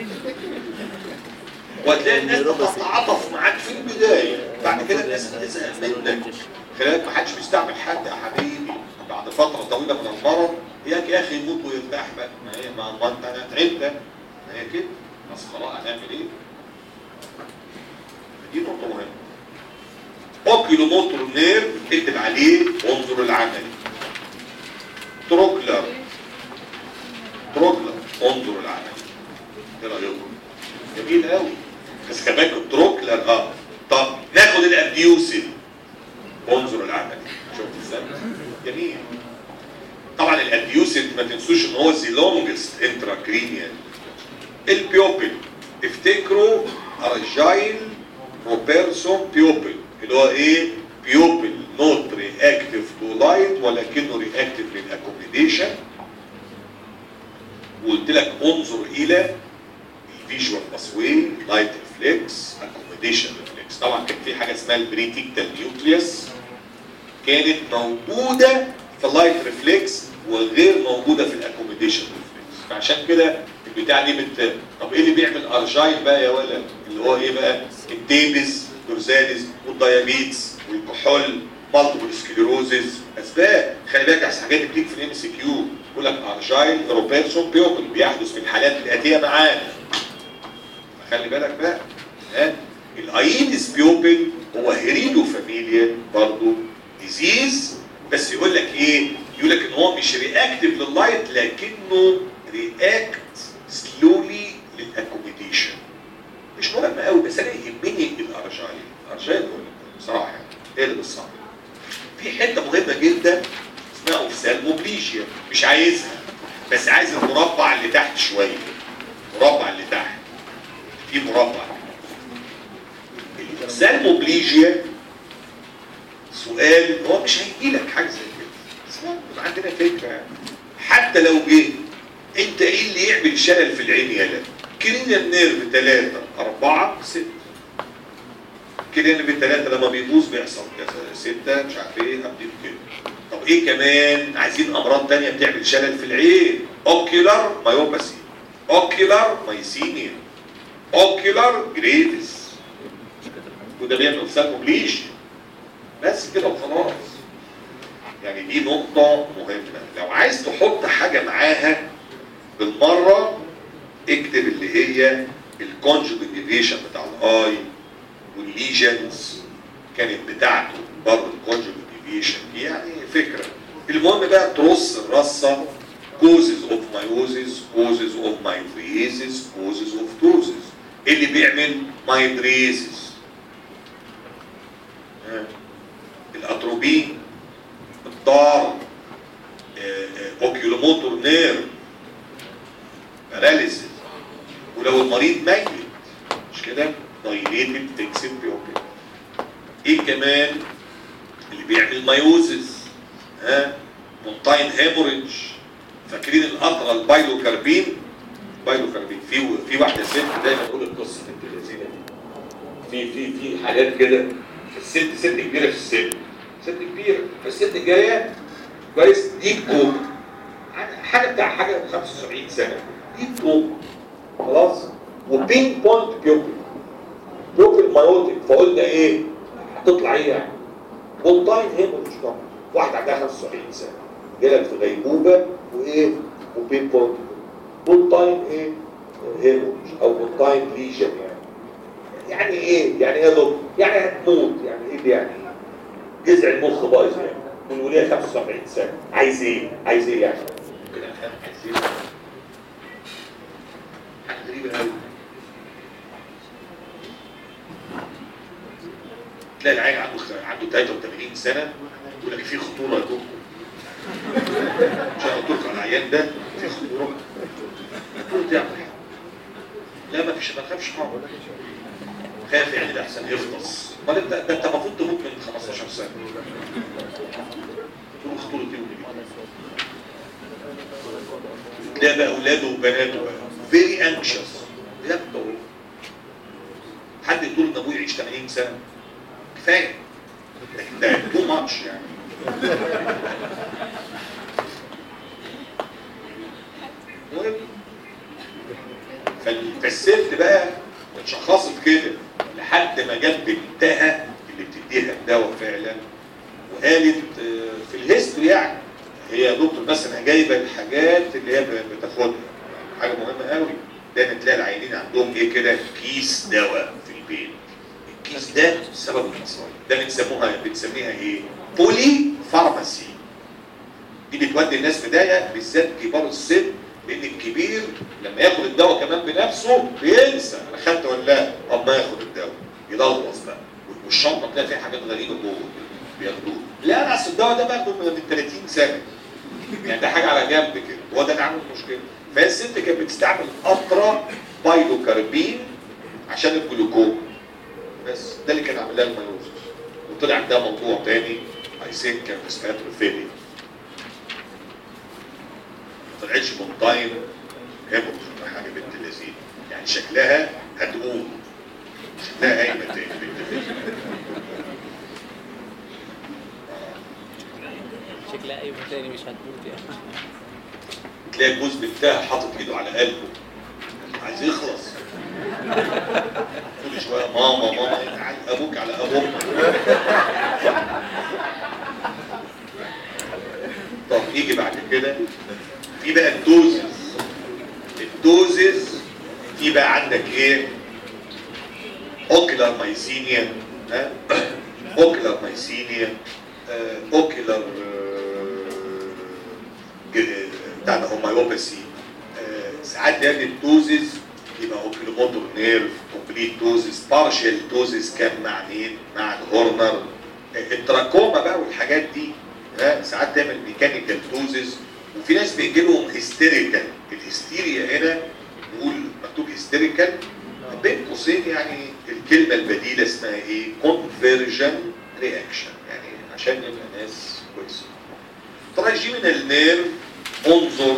وهتلاقي الناس بتتعاطف معاك في البدايه بعد كده الناس بتزهق منك خلالك ما حدش بيستعمل حد يا حبيبي بعد فتره طويله من المرض اياك يا اخي يموت ويرتاح بقى ما هي ما ما انت انا تعبت ما هي كده بس خلاص هنعمل ايه؟ دي نقطه مهمه اوكيلو موتور نير اكتب عليه انظر العملي تروكلر تروكلر انظر العملي ايه رايكم؟ جميل قوي بس كمان التروكلر اه طب ناخد الابيوسيف انظر العملي شفت ازاي؟ جميل طبعا الابيوسيف ما تنسوش ان هو ذا لونجست انتراكرينيال البيوبل افتكروا ارجايل وبيرسون بيوبل اللي هو ايه بيوبل نوت رياكتيف تو لايت ولكنه رياكتيف للاكوميديشن وقلت لك انظر الى الفيجوال باسوي لايت ريفلكس اكوميديشن ريفلكس طبعا كان في حاجه اسمها البريتيكتال نيوكليوس كانت موجوده في اللايت ريفلكس وغير موجوده في الاكوميديشن ريفلكس فعشان كده البتاع دي بت طب ايه اللي بيعمل ارجايل بقى يا ولد اللي هو ايه بقى الديبس دورزاليس والديابيتس والكحول مالتيبل سكليروزز اسباب خلي بالك احسن حاجات بتيجي في الام سي كيو يقول لك ارجايل روبرتسون بيوبل بيحدث في الحالات الاتيه معانا خلي بالك بقى ها الايدس بيوبل هو هيريدو فاميليا برضه ديزيز بس يقول لك ايه يقول لك ان هو مش رياكتيف لللايت لكنه رياكت سلولي للاكوميديشن مش مهم قوي بس انا يهمني الارجايل الارجايل بصراحه يعني ايه اللي بالصح في حته مهمه جدا اسمها اوفسالموبليجيا مش عايزها بس عايز المربع اللي تحت شويه المربع اللي تحت في مربع الاوفسالموبليجيا سؤال هو مش هيجي لك حاجه زي كده بس هو يبقى عندنا فكره يعني. حتى لو جه انت ايه اللي يعمل شلل في العين يالا كرينيال نيرف ثلاثة أربعة ستة كرينيال نيرف ثلاثة لما بيبوظ بيحصل كذا ستة مش عارف ايه هبدي كده طب ايه كمان عايزين امراض تانية بتعمل شلل في العين اوكيولار مايوباسي اوكيولار مايسينيا اوكيولار جريفس وده بيعمل اوفسالموبليش بس كده وخلاص يعني دي نقطة مهمة لو عايز تحط حاجة معاها بالمرة اكتب اللي هي الكونجوجيت ديفيشن بتاع الاي والليجنز كانت بتاعته برضه الكونجوجيت ديفيشن دي يعني فكرة المهم بقى ترص الرصة causes of meiosis causes of mydriasis causes of ptosis إيه اللي بيعمل mydriasis ها؟ الاتروبين الضار اوكيولوموتور نير باراليسيس ولو المريض ميت مش كده دايليتد فيكسد بيوبل ايه كمان اللي بيعمل مايوزز ها مونتاين هيموريدج فاكرين القطره البايلوكاربين بايلوكاربين في في واحده ست دايما تقول القصه بنت اللذينه دي في في في حاجات كده الست ست كبيره في السن ست كبيره فالست جايه كويس دي كوب حاجه بتاع حاجه 75 سنه دي كوب خلاص وبين بوينت بيوبل بيوبل مايوتيك فقلنا ايه هتطلع ايه يعني بونتاين هيموريدج طبعا واحده عندها 75 سنه جالك في غيبوبه وايه وبين بوينت بونتاين ايه هيموج او بونتاين ليجن يعني يعني ايه؟ يعني ايه يا دكتور؟ يعني هتموت يعني ايه دي يعني؟ جذع المخ بايظ يعني والوليه 75 سنه عايز ايه؟ عايز ايه يعني؟ ممكن افهم عايز ايه؟ حاجه غريبه قوي تلاقي العين عنده عنده 83 سنه يقول لك في خطوره يا دكتور مش هقول لكم على العيان ده في خطوره المفروض يعمل حاجه لا ما فيش ما تخافش حاجه خاف يعني ده احسن يفطس امال انت ده انت المفروض تموت من 15 سنه تقول خطوره ايه ودي تلاقي بقى اولاده وبناته بقى فيري انكشس لا بتقول حد يقول ان ابوه يعيش 80 سنه كفايه لكن ده تو ماتش يعني المهم فال- فالست بقى اتشخصت كده لحد ما جت بنتها اللي بتديها الدواء فعلا وقالت آه، في الهيستوري يعني هي يا دكتور مثلا جايبه الحاجات اللي هي بتاخدها حاجه مهمه قوي دايما تلاقي العيانين عندهم ايه كده كيس دواء في البيت الكيس ده سبب المصايب ده بنسموها بنسميها ايه بولي فارماسي دي بتودي الناس بدايه بالذات كبار السن لان الكبير لما ياخد الدواء كمان بنفسه بينسى انا خدت ولا لا طب ما ياخد الدواء يلغوص بقى والشنطه تلاقي فيها حاجات غريبه جوه بياخدوه لا انا اصل الدواء ده باخده من من 30 سنه يعني ده حاجه على جنب كده هو ده اللي عامل المشكله فهي الست كانت بتستعمل قطره بايلوكاربين عشان الجلوكوما بس ده اللي كان عامل لها الميوزس وطلع عندها موضوع تاني اي ثينك كان اسمها تروفيليا ما طلعتش بونتاين هيموت حاجه بنت اللذين يعني شكلها هتقوم شكلها قايمه تاني بنت اللذين شكلها ايوه تاني مش هتموت يعني تلاقي جوز بنتها حاطط ايده على قلبه عايز يخلص كل شويه ماما ماما تعال ابوك على ابوك طب يجي بعد كده في بقى الدوزز الدوزز في بقى عندك ايه اوكيلار مايسينيا ها اوكيلار مايسينيا آه، اوكيلار آه، بتاع ده هوميوباثي آه، ساعات يعني الدوزز يبقى اوكيلوموتور نيرف كومبليت دوزز بارشال دوزز كان مع مين؟ مع الهورنر آه، التراكوما بقى والحاجات دي ها ساعات تعمل ميكانيكال دوزز وفي ناس بيجي لهم هيستيريكال الهستيريا هنا نقول مكتوب هيستيريكال بين قوسين يعني الكلمه البديله اسمها ايه؟ كونفرجن رياكشن يعني عشان يبقى ناس كويسه تراجيمينال نيرف انظر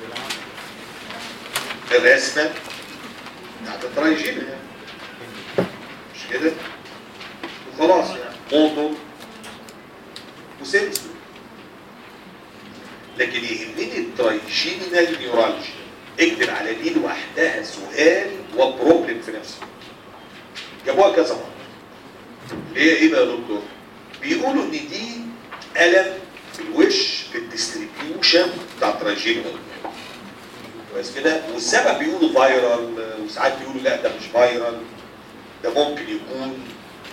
الرسمه بتاعت التراجيمينال مش كده؟ وخلاص يعني موتور وسنسور لكن يهمني الترايجينال نيورالجيا اكتب على دي لوحدها سؤال وبروبلم في نفسه جابوها كذا مره اللي هي ايه بقى يا دكتور؟ بيقولوا ان دي الم في الوش في الديستريبيوشن بتاع الترايجينال بس كده والسبب بيقولوا فايرال وساعات بيقولوا لا ده مش فايرال ده ممكن يكون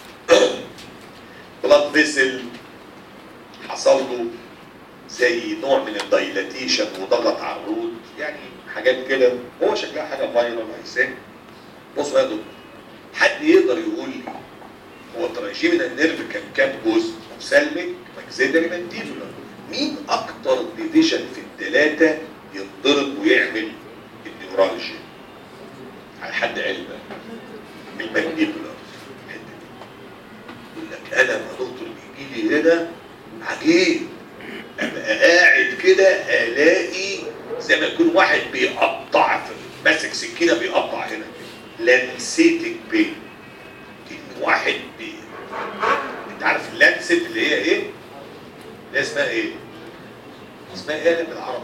بلاد فيسل حصل له زي نوع من الدايلاتيشن وضغط على الرود يعني حاجات كده هو شكلها حاجه فايرال هيسان بص بقى يا دكتور حد يقدر يقول لي هو التراجيمينال نيرف كان كام جزء؟ مسلمك ماكسيلري مانديبولار مين اكتر ديفيجن في الثلاثه ينضرب ويعمل النيورالجيا على حد علمه المانديبولار الحته دي يقول لك انا يا دكتور بيجي لي هنا عجيب ابقى قاعد كده الاقي زي ما يكون واحد بيقطع في ماسك سكينه بيقطع هنا لانسيتك بين كأن واحد بي انت عارف اللانست اللي هي ايه؟ اللي هي اسمها ايه؟ اسمها ايه بالعربي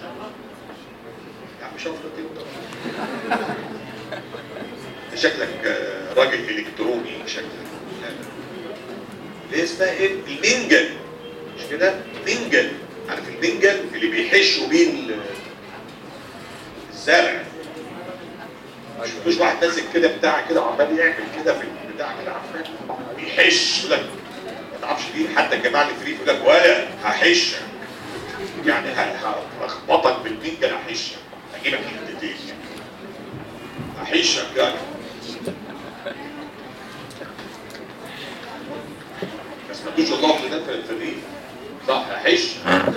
يا عم شوف انت انت شكلك آه، راجل الكتروني شكلك اللي هي اسمها ايه؟ المنجل مش كده؟ منجل عارف المنجل اللي بيحشوا بيه ال- الزرع مش واحد ماسك كده بتاع كده وعمال يعمل كده في البتاع كده عمال بيحش يقول لك ما تعرفش ليه حتى الجماعه اللي فري يقول لك ولا هحشك يعني ه- هخبطك بالبنجة هحشك هجيبك حتتين هحشك يعني بس ما تقولش الله في ده في الفريق صح هحش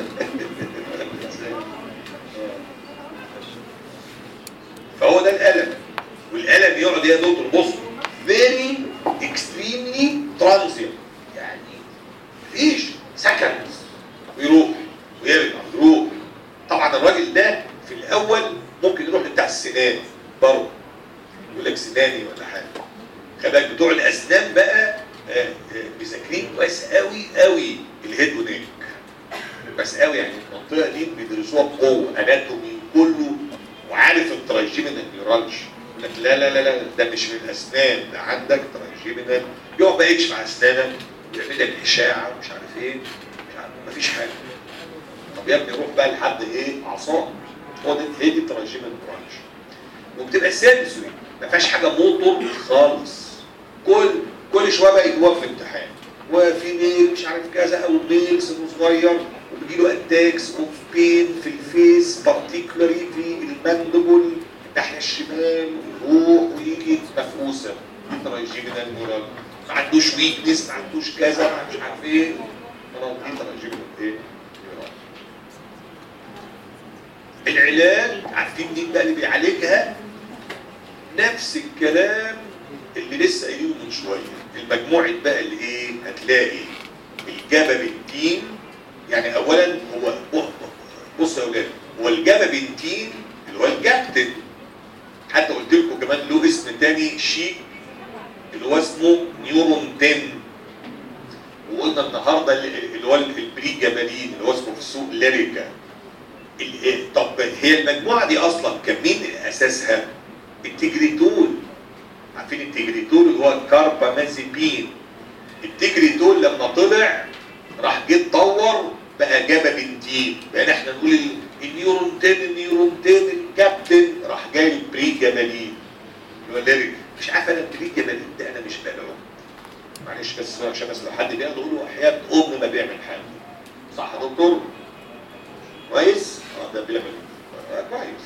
فهو ده الالم والالم يقعد يا دكتور بص very extremely transient يعني مفيش seconds ويروح ويرجع ويروح طبعا الراجل ده في الاول ممكن يروح بتاع السنان برضه يقول لك سناني ولا حاجه خلي بالك بتوع الاسنان بقى آه، آه، مذاكرين كويس قوي قوي الهيد ونيك بس قوي يعني المنطقه دي بيدرسوها بقوه اناتومي كله وعارف الترايجيمينال نيورالجي يقول لك لا لا لا لا ده مش من الاسنان ده عندك ترايجيمينال يقعد بقى يكشف على اسنانك ويعمل لك اشاعه ومش عارف ايه مش عارف مفيش حاجه طب يا ابني روح بقى لحد ايه اعصاب هو ده هي دي الترايجيمينال نيورالجي وبتبقى سنسوري ما فيهاش حاجه موتور خالص كل كل شويه بقى يجيبوها في الامتحان وفي ميل مش عارف كذا او ميل سنه صغير وبيجي له اتاكس اوف بين في الفيس بارتيكولاري في الماندبل الناحيه الشمال ويروح ويجي مفقوسه ترايجيمينال مورال ما عندوش ويكنس ما عندوش كذا مش عارف ايه خلاص دي ترايجيمينال ايه مورال العلاج عارفين مين بقى اللي بيعالجها نفس الكلام اللي لسه قايلينه من شويه المجموعه بقى اللي ايه هتلاقي الجابا بنتين يعني اولا هو بص يا اولاد هو الجابا بنتين اللي هو الجابتن حتى قلت لكم كمان له اسم تاني شيك اللي هو اسمه نيورون 10 وقلنا النهارده اللي هو البري جبلين اللي هو اسمه في السوق ليريكا ال- طب هي المجموعه دي اصلا كان مين اساسها؟ التجريتول عارفين التجريتول اللي هو الكاربامازيبين التجريتول لما طلع راح جه اتطور بقى جابا بنتين يعني احنا نقول ال- النيورون 10 النيورون 10 الكابتن راح جاي البري جبلين اللي هو ليريك مش عارف انا البري جبلين ده انا مش بلعه معلش بس عشان بس لو حد بياخده يقول له حياه ام ما بيعمل حاجه صح يا دكتور؟ كويس؟ اه ده بيعمل آه كويس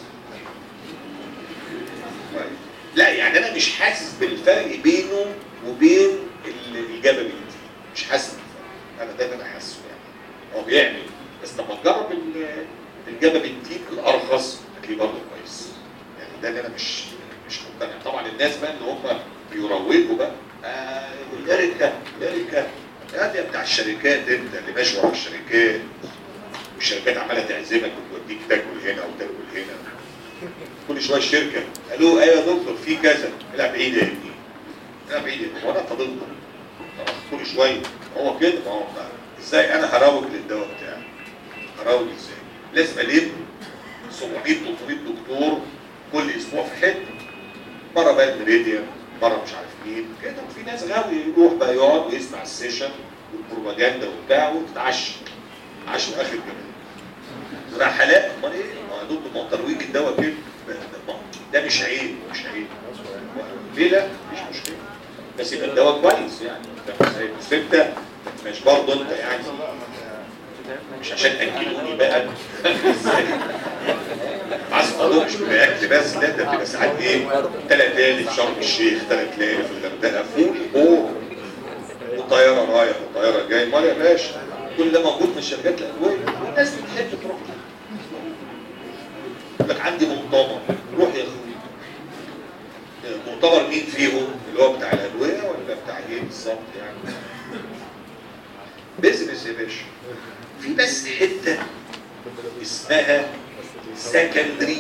كويس لا يعني انا مش حاسس بالفرق بينه وبين ال- الجبل الجديد مش حاسس بالفرق انا ده اللي انا حاسه يعني هو بيعمل بس لما تجرب ال- الجبل الجديد الارخص هتلاقيه برضه كويس يعني ده اللي انا مش مش مقتنع طبعا الناس بقى اللي هم بيروجوا بقى آه الاريكا الاريكا يا دي بتاع الشركات انت اللي ماشي ورا الشركات والشركات عماله تعزمك وتوديك تاكل هنا وتاكل هنا كل شويه الشركه الو ايوه يا دكتور في كذا لا بعيد يا ابني لا بعيد يا ابني هو انا فاضلكم خلاص كل شويه هو كده ما هو بقى. ازاي انا هروج للدواء بتاعي هروج ازاي لازم الم 700 300 دكتور كل اسبوع في حته مره بقى الميريديان مره مش عارف مين كده وفي ناس غاوي يروح بقى يقعد ويسمع السيشن والبروباجندا وبتاع وتتعشى عشان اخر كمان رحلات امال ايه؟ ما دول ما هو ترويج الدواء كده ما- ده مش عيب مش عيب ليه لا؟ مفيش مشكله بس يبقى الدواء كويس يعني فاهم ازاي؟ بس انت مش برضه انت يعني مش عشان اكلوني بقى ازاي؟ عايز الموضوع مش بيبقى اكل بس لا ده بتبقى ساعات ايه؟ ثلاث ليالي في شرم الشيخ ثلاث ليالي في الغردقه فول اور وطياره رايح وطياره جاي امال يا باشا كل ده موجود في الشركات الادويه والناس بتحب تروح يقول لك عندي مؤتمر روح يا اخوي مؤتمر مين فيهم اللي هو بتاع الادويه ولا بتاع ايه بالظبط يعني بيزنس يا باشا في بس حته اسمها سكندري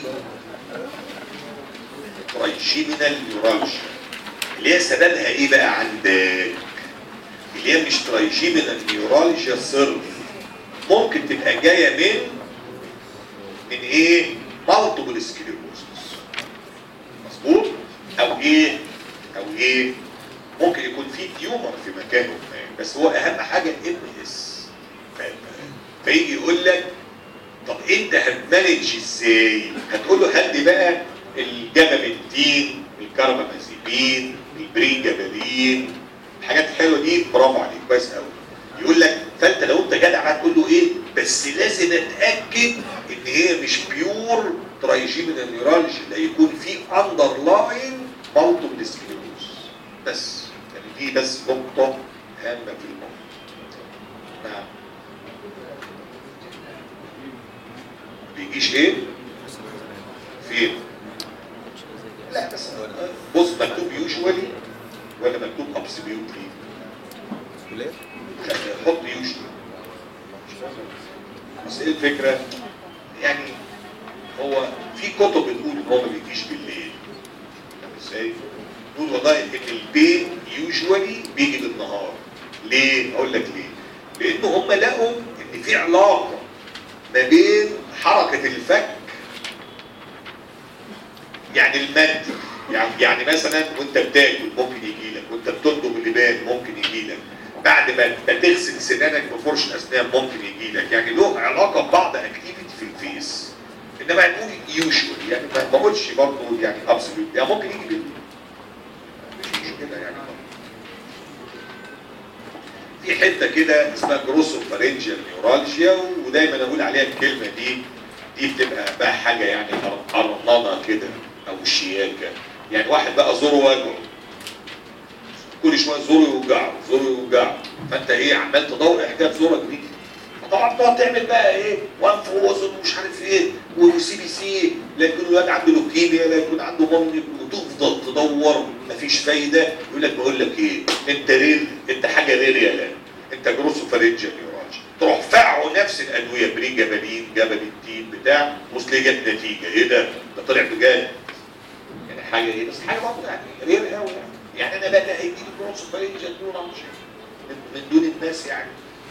ترايجيمينال نيورالجيا اللي هي سببها ايه بقى عندك اللي هي مش ترايجيمينال نيورالجيا صرف ممكن تبقى جايه من من ايه مالتيبل سكليروسس مظبوط او ايه او ايه ممكن يكون في تيومر في مكانه ما بس هو اهم حاجه الام اس فيجي يقول لك طب انت هتمانج ازاي هتقول له هات لي بقى الجبابنتين الكربامازيبين البرينجابالين الحاجات الحلوه دي برافو عليك كويس قوي يقول لك فانت لو انت جدع بقى تقول له ايه بس لازم اتاكد ان هي مش بيور ترايجيمينال نيورالجي اللي هيكون في اندرلاين مالتيبل سكليروز بس يعني دي بس نقطه هامه في الموضوع نعم بيجيش ايه؟ فين؟ لا بس بص مكتوب يوجوالي ولا مكتوب ابسوليوتلي؟ ليه؟ حط يوجوالي بس ايه الفكره؟ يعني هو في كتب بتقول ان هو ما بيجيش بالليل طب ازاي؟ تقول والله ان البين يوجوالي بيجي بالنهار ليه؟ اقول لك ليه؟ لان هم لقوا ان في علاقه ما بين حركه الفك يعني المد يعني يعني مثلا وانت بتاكل ممكن يجي لك وانت بتندم اللبان ممكن يجي لك بعد ما ما تغسل سنانك بفرشه اسنان ممكن يجي لك يعني له علاقه ببعض اكتيفيتي في الفيس انما نقول يوجوال يعني ما بقولش برضه يعني ابسولوت يعني ممكن يجي بالليل مش مشكله يعني في حته كده اسمها جروسوفارنجيال نيورالجيا ودايما اقول عليها الكلمه دي دي بتبقى بقى حاجه يعني قرنانه كده او شياكه يعني واحد بقى زوره وجعه كل شويه زوره يوجعه زوره يوجعه فانت ايه عمال تدور إيه حكايه زورك دي فطبعا تقعد تعمل بقى ايه وانف واذن ومش عارف ايه وسي بي سي لا يكون الواد عنده لوكيميا لا يكون عنده مامي وتفضل تدور مفيش فايده يقول لك بقول لك ايه انت رير انت حاجه رير يا لا انت جروسوفارنجيال نيورالجيا تروح فعوا نفس الادويه بري جبلين جبلتين بتاع وصل جت نتيجه ايه ده؟ ده طلع بجد يعني حاجه ايه بس حاجه برضه يعني رير قوي يعني يعني انا بقى هيجي لي جروسوفارنجيال نيورالجيا من, من دون الناس يعني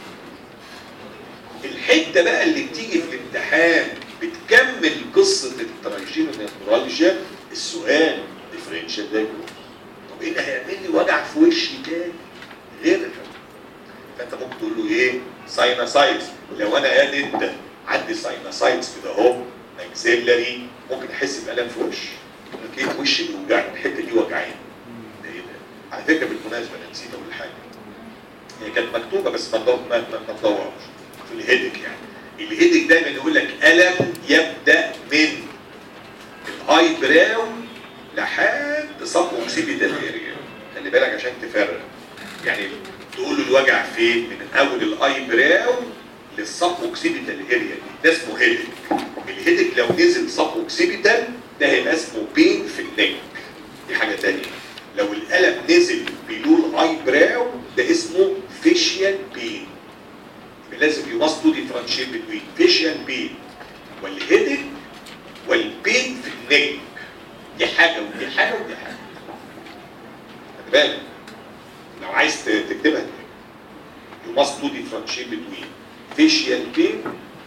الحته بقى اللي بتيجي في الامتحان بتكمل قصه التراجيم النيورالجيا السؤال ديفرنشال دايجنوز طب ايه اللي هيعمل لي وجع في وشي تاني غير الحب فانت ممكن تقول له ايه سايناسايتس لو انا قاعد انت عندي سايناسايتس كده اهو ماكسيلري ممكن احس بالم في وشي يقول لك ايه وشي بيوجعني الحته دي وجعاني ده ايه ده على فكره بالمناسبه انا نسيت اقول حاجه هي كانت مكتوبه بس ما تدور- ما ما ما تدورش في الهيدك يعني الهيدك دايما يقول لك الم يبدا من الاي براو لحد سب اوكسيبيتال اريا خلي بالك عشان تفرق يعني تقول له الوجع فين من اول الاي براو للسب اوكسيبيتال اريا دي ده اسمه هيدك الهيدك لو نزل سب اوكسيبيتال ده هيبقى اسمه بين في النك دي حاجه تانية لو الالم نزل بيلو الاي براو ده اسمه فيشيال بين لازم يو ماست تو ديفرنشيت بين فيشيال بين والهيدك والبين في النك دي حاجه ودي حاجه ودي حاجه خلي بالك لو عايز ت- تكتبها يو ماست تو ديفرنشيت بين فيشيال بين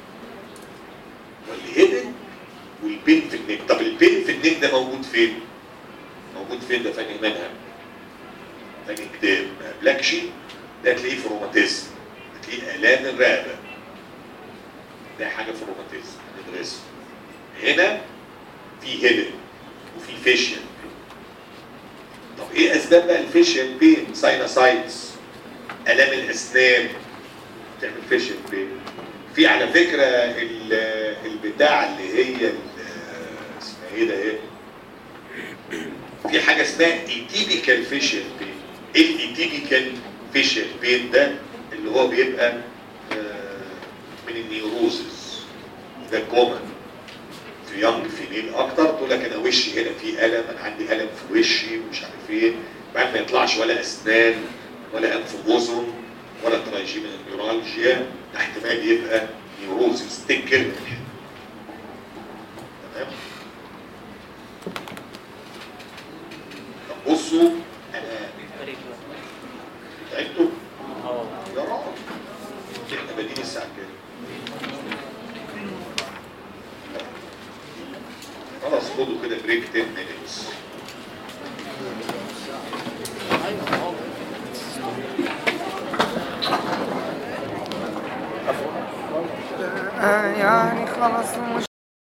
والهيدك والبين في النك طب البين في النك ده موجود فين؟ موجود فين ده فاني منها؟ فاني كتاب بلاك شيت ده تلاقيه في روماتيزم هتلاقيه الام الرقبه ده حاجه في الروماتيزم هندرسه هنا في هيدن وفي فيشيال طب ايه اسباب بقى الفيشيال بين ساينوسايتس الام الاسنان تعمل فيشيال بين في على فكره ال- البتاع اللي هي ال- اسمها ايه ده ايه في حاجه اسمها ايتيبيكال فيشيال بين ايه الايتيبيكال فيشيال بين ده اللي هو بيبقى آه، من النيوروزز ده كومن في يونج فيميل اكتر تقول لك انا وشي هنا في الم انا عندي الم في وشي ومش عارف ايه بعد ما يطلعش ولا اسنان ولا انف واذن ولا تراجيمين نيورالجيا ده احتمال يبقى نيوروزز تكر تمام طب بصوا انا تعبتوا اه يا راجل احنا بادئين الساعه كام؟ خلاص خدوا كده بريك 10 minutes يعني خلاص مش